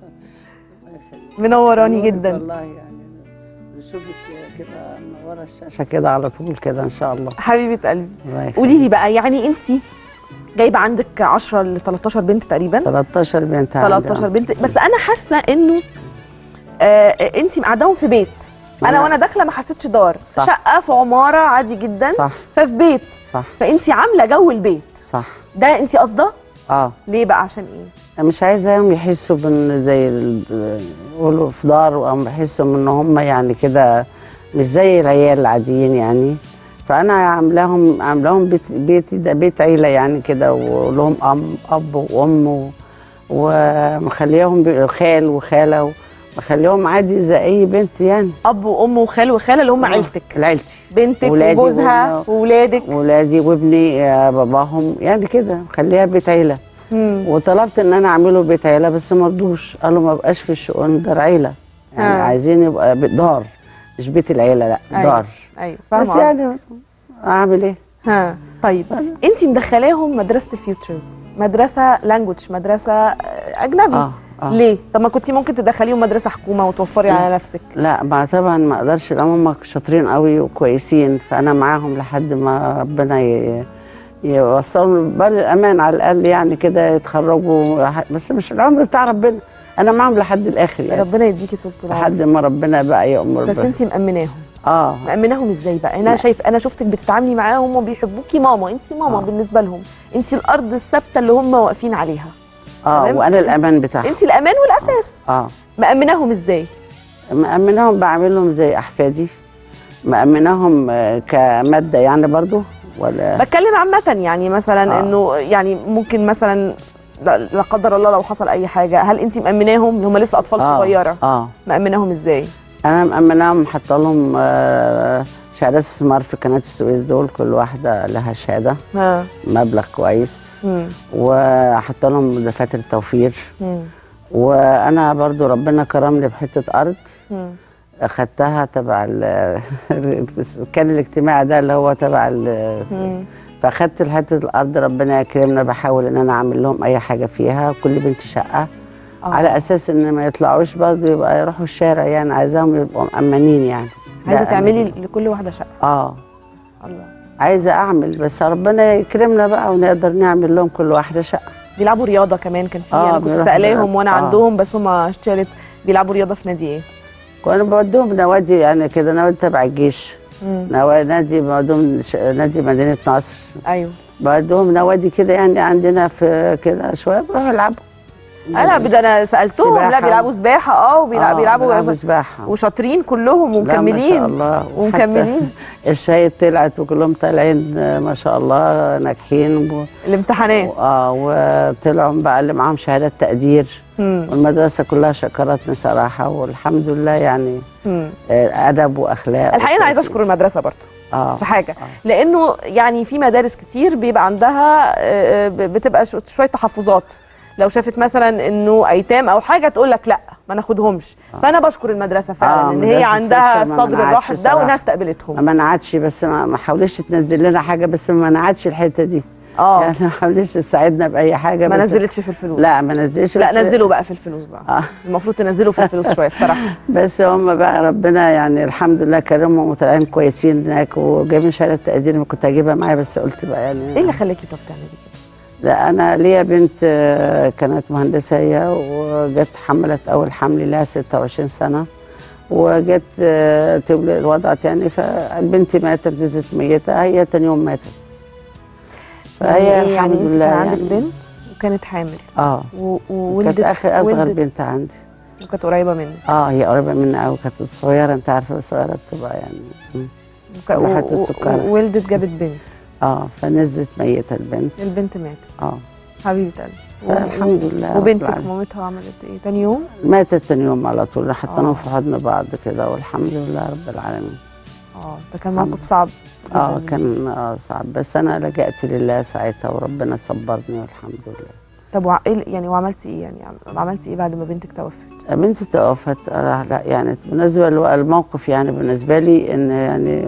منوراني جدا والله يعني نشوفك كده من ورا الشاشه كده على طول كده ان شاء الله حبيبه قلبي الله يخليك. قولي لي بقى يعني انت جايبه عندك 10 ل 13 بنت تقريبا 13 بنت عندي. 13 بنت بس انا حاسه انه آه انت قاعداهم في بيت انا أنا- وانا داخله ما حسيتش دار صح. شقه في عماره عادي جدا صح ففي بيت صح فانت عامله جو البيت صح ده انت قصده اه ليه بقى عشان ايه أنا مش عايزاهم يحسوا بان زي ال- يقولوا في دار وهم يحسوا ان هم يعني كده مش زي العيال العاديين يعني فانا عاملاهم عاملاهم بيت بيتي ده بيت عيله يعني كده ولهم ام اب وام و- ومخليهم بي- خال وخاله مخليهم عادي زي اي بنت يعني اب وام وخال وخاله اللي هم عيلتك عيلتي بنتك ولادي وجوزها و- وولادك ولادي وابني آه، باباهم يعني كده مخليها بيت عيله مم. وطلبت ان انا اعمله بيت عيله بس ما رضوش قالوا ما بقاش في الشؤون دار عيله يعني آه. عايزين يبقى بيت دار مش بيت العيله لا أيوة. دار ايوه فاهمه بس قصدك. يعني اعمل ايه ها طيب انت مدخلاهم مدرسه الفيوتشرز مدرسه لانجوج مدرسه آه، اجنبي اه اه ليه طب ما كنتي ممكن تدخليهم مدرسه حكومه وتوفري على نفسك لا ما طبعا ما اقدرش لان هم شاطرين قوي وكويسين فانا معاهم لحد ما ربنا ي... يوصلوا بال الامان على الاقل يعني كده يتخرجوا لح- بس مش العمر بتاع ربنا انا معاهم لحد الاخر يعني ربنا يديكي طول العمر لحد ما ربنا بقى يأمر بس بها. انت مأمناهم اه مأمناهم ازاي بقى انا لا. شايف انا شفتك بتتعاملي معاهم وبيحبوكي ماما انت ماما آه. بالنسبه لهم انت الارض الثابته اللي هم واقفين عليها اه تمام؟ وانا الامان بتاعهم انت الامان والاساس اه مأمناهم ازاي مأمناهم بعملهم زي أحفادي مأمناهم آه، كمادة يعني برضو ولا بتكلم عامه يعني مثلا آه. انه يعني ممكن مثلا لا لا قدر الله لو حصل اي حاجه هل انت مأمناهم اللي هم لسه اطفال آه. صغيره اه مأمناهم ازاي أنا مأمناهم حاطة لهم آه، شهادات استثمار في قناة السويس دول كل واحدة لها شهادة ها مبلغ كويس مم. وحاطة لهم دفاتر توفير مم. وأنا برضو ربنا كرمني بحتة أرض مم. اخدتها تبع ال- كان الاجتماع ده اللي هو تبع ال- مم. فاخدت حته الارض ربنا يكرمنا بحاول ان انا اعمل لهم اي حاجه فيها كل بنت شقه آه. على اساس ان ما يطلعوش برضه يبقى يروحوا الشارع يعني عايزاهم يبقوا مأمنين يعني عايزه ده تعملي أمل. لكل واحده شقه اه الله عايزه اعمل بس ربنا يكرمنا بقى ونقدر نعمل لهم كل واحده شقه بيلعبوا رياضه كمان كان في آه، انا كنت بيروحوا سألاهم رياضة. وانا آه. عندهم بس هم اشترت بيلعبوا رياضه في نادي ايه؟ وانا بوديهم نوادي يعني كده نوادي تبع الجيش مم. نوا- نادي بوديهم ش- نادي مدينه نصر ايوه بوديهم نوادي كده يعني عندنا في كده شويه بيروحوا يلعبوا انا ده انا سالتهم لا سباحة. بيلعبوا سباحه اه وبيلعبوا آه، بيلعبوا بيلعبوا سباحه وشاطرين كلهم لا ومكملين ما شاء الله ومكملين حتى الشهيد طلعت وكلهم طالعين آه، ما شاء الله ناجحين و... الامتحانات اه وطلعوا بقى اللي معاهم شهادات تقدير مم. والمدرسه كلها شكرتني صراحه والحمد لله يعني مم. آه، ادب واخلاق الحقيقه انا عايزه وكويسين. اشكر المدرسه برضه اه في حاجه لانه يعني في مدارس كتير بيبقى عندها آه، ب- بتبقى شو- شويه تحفظات لو شافت مثلا انه ايتام او حاجه تقول لك لا ما ناخدهمش فانا بشكر المدرسه فعلا آه، ان هي مدرسة عندها فرشة ما الصدر منعتش الرحب ده صراحة. وناس استقبلتهم ما منعتش بس ما ما حاولش تنزل لنا حاجه بس ما منعتش الحته دي اه يعني ما حاولش تساعدنا باي حاجه ما بس نزلتش في الفلوس لا ما نزلش لا بس- نزلوا بقى في الفلوس بقى آه. المفروض تنزلوا في الفلوس شويه الصراحه بس هم بقى ربنا يعني الحمد لله كرمهم وطالعين كويسين هناك وجايبين شهاده تقدير ما كنت هجيبها معايا بس قلت بقى يعني ايه اللي خلاكي طب تعملي كده؟ لا انا ليا بنت آه، كانت مهندسه هي وجت حملت اول حمل لها 26 سنه وجت آه، تولد وضعت يعني فالبنت ماتت نزلت ميته هي تاني يوم ماتت فهي يعني إيه؟ الحمد يعني انت لله كان عندك يعني بنت وكانت حامل اه و- كانت وولدت اخر اصغر ولدت بنت عندي وكانت قريبه منك اه هي قريبه مني قوي كانت صغيره انت عارفه الصغيره بتبقى يعني مم. وك- راحت و- السكر. و- وولدت جابت بنت اه فنزلت ميته البنت البنت ماتت اه حبيبه قلبي و- الحمد لله رب وبنتك العالمين. مامتها عملت ايه تاني يوم ماتت تاني يوم على طول حطيناهم آه. في حضن بعض كده والحمد لله رب العالمين اه ده كان موقف صعب اه جداً. كان اه صعب بس انا لجأت لله ساعتها وربنا صبرني والحمد لله طب وع... إيه- يعني وعملتي ايه يعني عم- عملتي ايه بعد ما بنتك توفت بنتي توفت آه لا يعني بالنسبه للموقف يعني بالنسبه لي ان يعني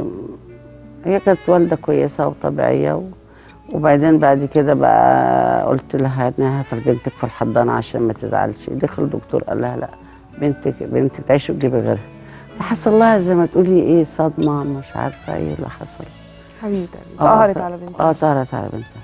هي كانت والده كويسه وطبيعيه و... وبعدين بعد كده بقى قلت لها انها هاتي بنتك في الحضانه عشان ما تزعلش دخل الدكتور قال لها لا بنتك بنتك تعيش وتجيبي غيرها فحصل لها زي ما تقولي ايه صدمه مش عارفه ايه اللي حصل حبيبه قلبي آه، طهرت ف- على بنتها اه طهرت على بنتها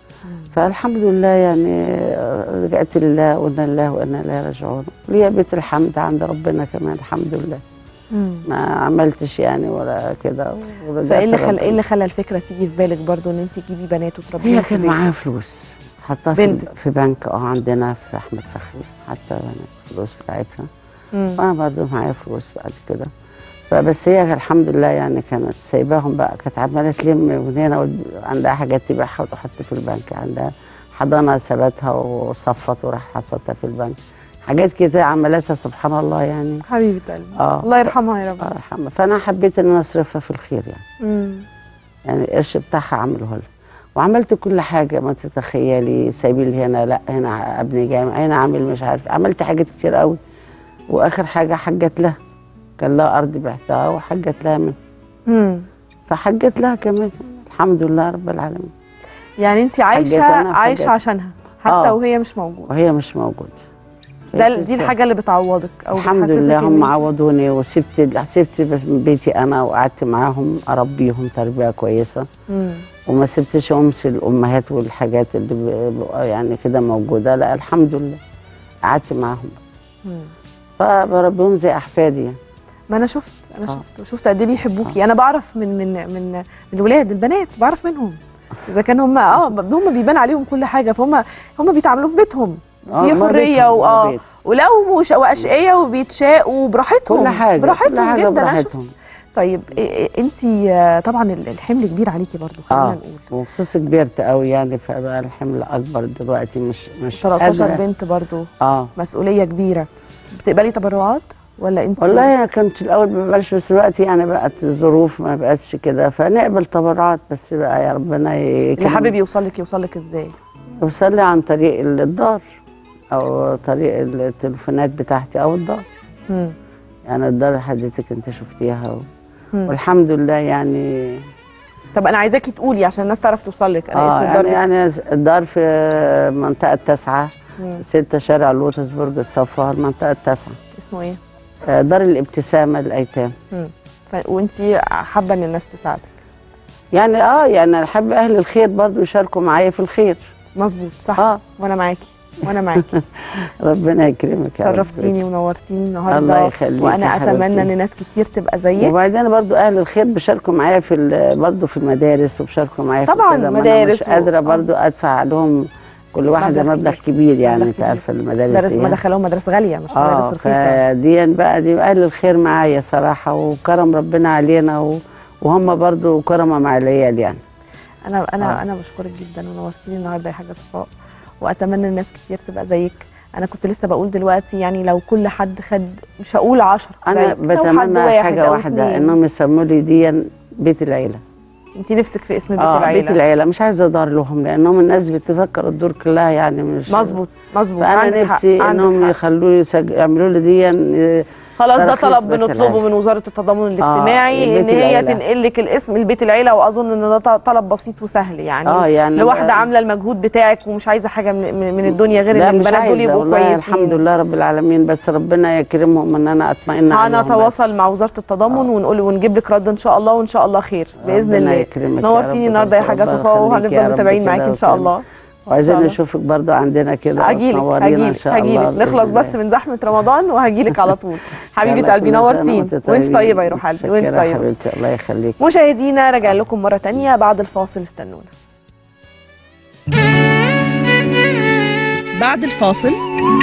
فالحمد لله يعني آه، رجعت لله وإنا لله وإنا إليه راجعون ليا بيت الحمد عند ربنا كمان الحمد لله مم. ما عملتش يعني ولا كده ورجعت فايه اللي خلى لربنا. ايه اللي خلى الفكره تيجي في بالك برضو ان انت تجيبي بنات وتربيهم هي في كان البيت؟ معاها فلوس حطها في, بنتك. في بنك اه عندنا في احمد فخري حتى الفلوس بتاعتها مم. وانا برضه معايا فلوس بعد كده فبس هي الحمد لله يعني كانت سايباهم بقى كانت عماله تلم من هنا ود- عندها حاجات تبيعها وتحط في البنك عندها حضانه سابتها وصفت وراح حطتها في البنك حاجات كده عملتها سبحان الله يعني حبيبه قلبي اه الله يرحمها يا رب الله يرحمها فانا حبيت ان انا اصرفها في الخير يعني مم. يعني القرش بتاعها عامله لها وعملت كل حاجه ما تتخيلي سبيل هنا لا هنا ابني جامع هنا عامل مش عارف عملت حاجات كتير قوي واخر حاجه حجت لها كان لها ارض بعتها وحجت لها من مم. فحجت لها كمان الحمد لله رب العالمين يعني انت حجت عايشه أنا عايشه وحجت. عشانها حتى آه. وهي مش موجوده وهي مش موجوده ده هي دي لسه- الحاجه اللي بتعوضك او الحمد بتحسسك لله إن هم انت- عوضوني وسبت سبت بس بيتي انا وقعدت معاهم اربيهم تربيه كويسه مم. وما سبتش امس الامهات والحاجات اللي ب- ب- يعني كده موجوده لا الحمد لله قعدت معاهم مم. فبربيهم زي احفادي يعني ما انا شفت انا آه. شفت وشفت قد ايه بيحبوكي انا بعرف من من من من الولاد البنات بعرف منهم اذا كان هم اه هم بيبان عليهم كل حاجه فهم هم بيتعاملوا في بيتهم آه، في ما حريه بيتهم، ما واه بيت. ولو مش واشقيه وبيتشاقوا براحتهم كل حاجه براحتهم كل حاجه جدا أنا شفت. براحتهم طيب انت طبعا ال- الحمل كبير عليكي برضو خلينا اه نقول وخصوص كبرت قوي يعني فبقى الحمل اكبر دلوقتي مش مش 13 قادرة. بنت برضو اه مسؤوليه كبيره بتقبلي تبرعات ولا انت والله أنا كنت الاول ما بقبلش بس دلوقتي يعني بقت الظروف ما بقتش كده فنقبل تبرعات بس بقى يا ربنا اللي يكرم حابب يوصل لك يوصل لك ازاي يوصل لي عن طريق الدار او طريق التليفونات بتاعتي او الدار مم. يعني الدار اللي حضرتك انت شفتيها و... مم. والحمد لله يعني طب انا عايزاكي تقولي عشان الناس تعرف توصل لك انا اه اسم الدار يعني, يعني الدار في منطقة التاسعة مم. ستة شارع لوتس برج الصفا المنطقة التاسعة اسمه ايه آه، دار الابتسامة للأيتام مم. ف... وانتي حابه ان الناس تساعدك يعني اه يعني انا احب اهل الخير برضو يشاركوا معايا في الخير مظبوط صح اه وانا معاكي وانا معاكي ربنا يكرمك يا رب. شرفتيني ونورتيني النهارده الله يخليك وانا يا اتمنى حبيبتي. ان ناس كتير تبقى زيك وبعدين برضو اهل الخير بيشاركوا معايا في ال- برضو في المدارس وبيشاركوا معايا طبعاً، في كده ما أنا مدارس مش و- قادره آه. برضو ادفع لهم كل واحده مبلغ مبلغ كبير. كبير يعني مبلغ انت كبير. عارفه المدارس مدارس إيه. ما دخلهم مدارس غاليه مش مدارس اه رخيصه فدي بقى دي اهل الخير معايا صراحه وكرم ربنا علينا و... وهم برضو كرمه مع العيال يعني انا انا آه. انا بشكرك جدا ونورتيني النهارده يا حاجه صفاء واتمنى الناس كتير تبقى زيك انا كنت لسه بقول دلوقتي يعني لو كل حد خد مش هقول 10 انا بتمنى حاجه واحده انهم يسموا لي دي بيت العيله انت نفسك في اسم بيت اه العيله بيت العيله مش عايزه ادار لهم لانهم الناس بتفكر الدور كلها يعني مش مظبوط مظبوط عندك فانا حق، نفسي عندك انهم حق. يخلوا يسج... يعملوا لي دي آه، خلاص ده ترخيص طلب بيت بنطلبه العيلة. من وزاره التضامن الاجتماعي بيت ان هي العيلة. تنقل لك الاسم لبيت العيله واظن ان ده ط- طلب بسيط وسهل يعني آه، يعني لواحده بقى- عامله المجهود بتاعك ومش عايزه حاجه من, من- من الدنيا غير لا ان مش البنات دول عايزه يبقوا والله كويسين الحمد لله رب العالمين بس ربنا يكرمهم ان انا اطمئن عليهم بس. هنتواصل مع وزاره التضامن ونقول ونجيب لك رد ان شاء الله وان شاء الله خير باذن ربنا الله يكرمك يا نورتيني رب النهارده يا بس حاجه ربنا صفاء يخليك يا وهنفضل رب متابعين كده معاكي ان شاء وكده. الله وعايزين الله. نشوفك برضو عندنا كده هجيلك وتنورينا ان هجيلك شاء الله هجيلك بإذن نخلص الله. بس من زحمه رمضان وهجيلك على طول حبيبه يلا قلبي كل سنة نورتيني وأنت وانت طيبة. طيبه يا روح قلبي وانت متشكرة يا طيبه حبيبتي الله يخليك مشاهدينا راجع لكم مره تانية بعد الفاصل استنونا بعد الفاصل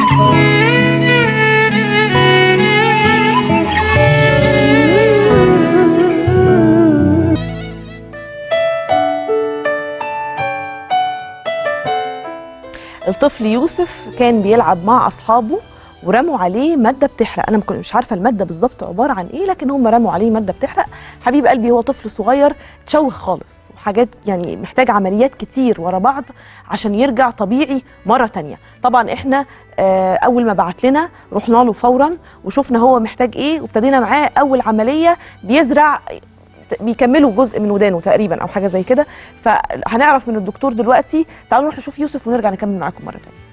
الطفل يوسف كان بيلعب مع اصحابه ورموا عليه ماده بتحرق انا ما كنت- مش عارفه الماده بالظبط عباره عن ايه لكن هم رموا عليه ماده بتحرق حبيب قلبي هو طفل صغير تشوه خالص وحاجات يعني محتاج عمليات كتير ورا بعض عشان يرجع طبيعي مره تانية طبعا احنا آه، اول ما بعت لنا رحنا له فورا وشفنا هو محتاج ايه وابتدينا معاه اول عمليه بيزرع بيكملوا جزء من ودانه تقريبا او حاجه زي كده فهنعرف من الدكتور دلوقتي تعالوا نروح نشوف يوسف ونرجع نكمل معاكم مره تانية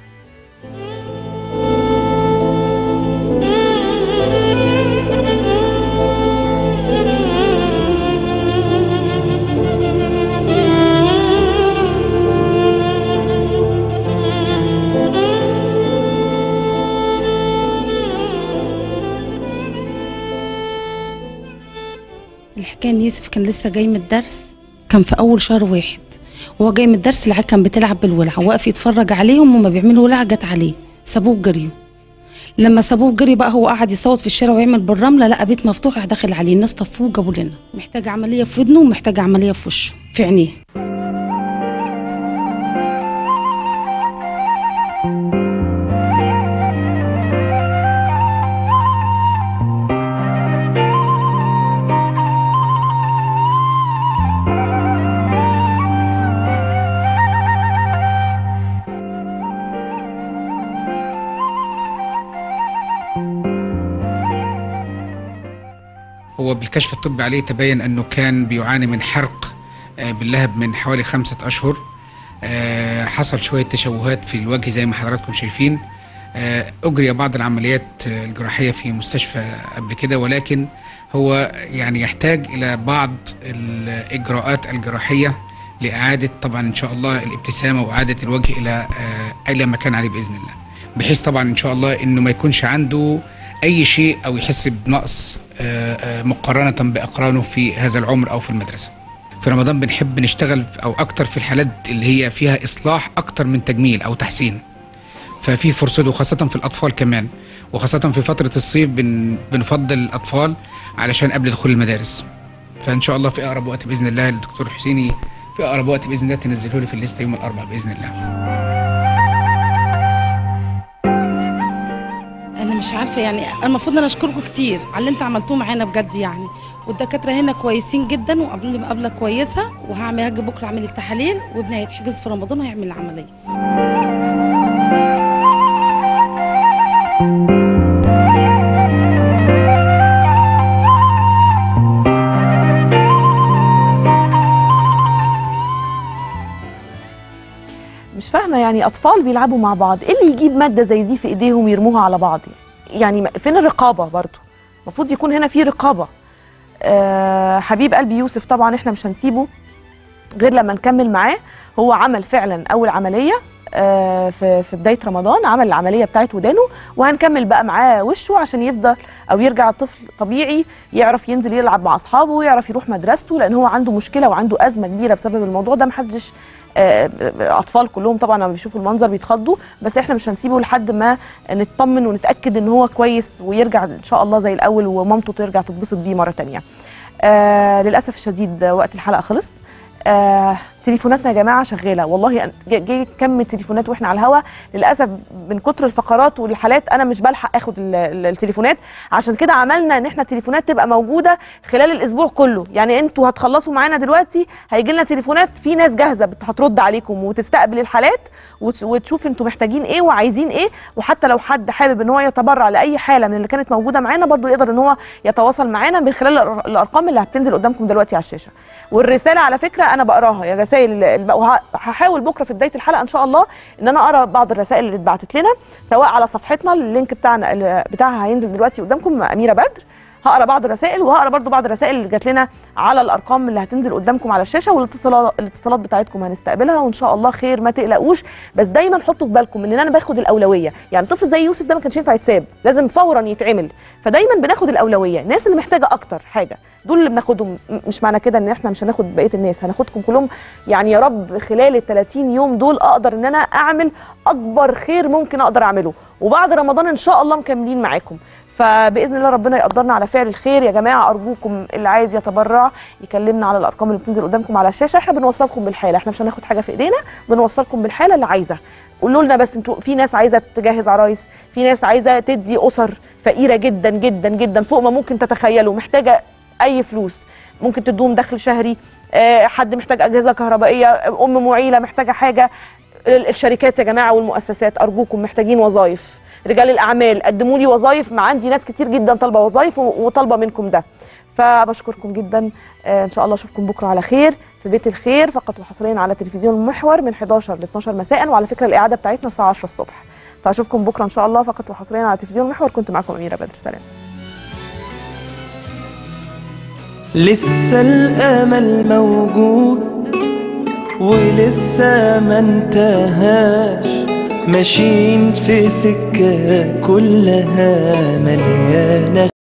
الحكايه ان يوسف كان لسه جاي من الدرس كان في اول شهر واحد وهو جاي من الدرس العيال كان بتلعب بالولع واقف يتفرج عليهم وما بيعملوا ولع جت عليه سابوه جريوا لما سابوه جري بقى هو قعد يصوت في الشارع ويعمل بالرمله لقى بيت مفتوح راح داخل عليه الناس طفوه وجابوا لنا محتاج عمليه في ودنه ومحتاج عمليه في وشه في عينيه هو بالكشف الطبي عليه تبين انه كان بيعاني من حرق آه، باللهب من حوالي خمسة اشهر آه، حصل شوية تشوهات في الوجه زي ما حضراتكم شايفين آه، اجري بعض العمليات آه، الجراحية في مستشفى قبل كده ولكن هو يعني يحتاج الى بعض الاجراءات الجراحية لاعادة طبعا ان شاء الله الابتسامة واعادة الوجه الى آه، الى ما كان عليه باذن الله بحيث طبعا ان شاء الله انه ما يكونش عنده اي شيء او يحس بنقص آه، آه، مقارنه باقرانه في هذا العمر او في المدرسه في رمضان بنحب نشتغل في- او اكتر في الحالات اللي هي فيها اصلاح اكتر من تجميل او تحسين ففي فرصته وخاصه في الاطفال كمان وخاصه في فتره الصيف بن بنفضل الاطفال علشان قبل دخول المدارس فان شاء الله في اقرب وقت باذن الله الدكتور حسيني في اقرب وقت باذن الله تنزله لي في الليسته يوم الاربعاء باذن الله انا مش عارفه يعني أنا المفروض ان انا اشكركم كتير على اللي انتوا عملتوه معانا بجد يعني والدكاتره هنا كويسين جدا وقابلوني مقابله كويسه وهعمل هاجي بكره اعمل التحاليل وابني هيتحجز في رمضان وهيعمل العمليه احنا يعني اطفال بيلعبوا مع بعض ايه اللي يجيب ماده زي دي في ايديهم يرموها على بعض يعني م- فين الرقابه برضو المفروض يكون هنا في رقابه آه حبيب قلبي يوسف طبعا احنا مش هنسيبه غير لما نكمل معاه هو عمل فعلا اول عمليه آه، في في بدايه رمضان عمل العمليه بتاعت ودانه وهنكمل بقى معاه وشه عشان يفضل او يرجع الطفل طبيعي يعرف ينزل يلعب مع اصحابه ويعرف يروح مدرسته لان هو عنده مشكله وعنده ازمه كبيره بسبب الموضوع ده محدش آه، اطفال كلهم طبعا لما بيشوفوا المنظر بيتخضوا بس احنا مش هنسيبه لحد ما نطمن ونتاكد ان هو كويس ويرجع ان شاء الله زي الاول ومامته ترجع تتبسط بيه مره تانية آه للاسف الشديد وقت الحلقه خلص آه تليفوناتنا يا جماعه شغاله والله أنا- جه جه كم التليفونات واحنا على الهوا للاسف من كتر الفقرات والحالات انا مش بلحق اخد ال- ال- التليفونات عشان كده عملنا ان احنا التليفونات تبقى موجوده خلال الاسبوع كله يعني انتوا هتخلصوا معانا دلوقتي هيجي لنا تليفونات في ناس جاهزه بت- هترد عليكم وتستقبل الحالات وت- وتشوف انتوا محتاجين ايه وعايزين ايه وحتى لو حد حابب ان هو يتبرع لاي حاله من اللي كانت موجوده معانا برضو يقدر ان هو يتواصل معانا من خلال الأر- الارقام اللي هتنزل قدامكم دلوقتي على الشاشه والرساله على فكره انا بقراها يا رسائل ال- وه- هحاول بكره في بدايه الحلقه ان شاء الله ان انا اقرا بعض الرسائل اللي اتبعتت لنا سواء على صفحتنا اللينك بتاعنا ال- بتاعها هينزل دلوقتي قدامكم اميره بدر هقرا بعض الرسائل وهقرا برضو بعض الرسائل اللي جات لنا على الارقام اللي هتنزل قدامكم على الشاشه والاتصالات الاتصالات بتاعتكم هنستقبلها وان شاء الله خير ما تقلقوش بس دايما حطوا في بالكم ان انا باخد الاولويه يعني طفل زي يوسف ده ما كانش ينفع يتساب لازم فورا يتعمل فدايما بناخد الاولويه الناس اللي محتاجه اكتر حاجه دول اللي بناخدهم م- مش معنى كده ان احنا مش هناخد بقيه الناس هناخدكم كلهم يعني يا رب خلال ال 30 يوم دول اقدر ان انا اعمل اكبر خير ممكن اقدر اعمله وبعد رمضان ان شاء الله مكملين معاكم فباذن الله ربنا يقدرنا على فعل الخير يا جماعه ارجوكم اللي عايز يتبرع يكلمنا على الارقام اللي بتنزل قدامكم على الشاشه احنا بنوصلكم بالحاله احنا مش هناخد حاجه في ايدينا بنوصلكم بالحاله اللي عايزه قولوا لنا بس انتوا في ناس عايزه تجهز عرايس في ناس عايزه تدي اسر فقيره جدا جدا جدا فوق ما ممكن تتخيلوا محتاجه اي فلوس ممكن تدوم دخل شهري آه، حد محتاج اجهزه كهربائيه ام معيله محتاجه حاجه ال- الشركات يا جماعه والمؤسسات ارجوكم محتاجين وظائف رجال الاعمال قدموا لي وظائف ما عندي ناس كتير جدا طالبه وظائف و- وطالبه منكم ده فبشكركم جدا آه، ان شاء الله اشوفكم بكره على خير في بيت الخير فقط وحصريا على تلفزيون المحور من 11 ل 12 مساء وعلى فكره الاعاده بتاعتنا الساعه 10 الصبح فاشوفكم بكره ان شاء الله فقط وحصريا على تلفزيون المحور كنت معكم اميره بدر سلام لسه الامل موجود ولسه ما انتهاش ماشيين في سكه كلها مليانه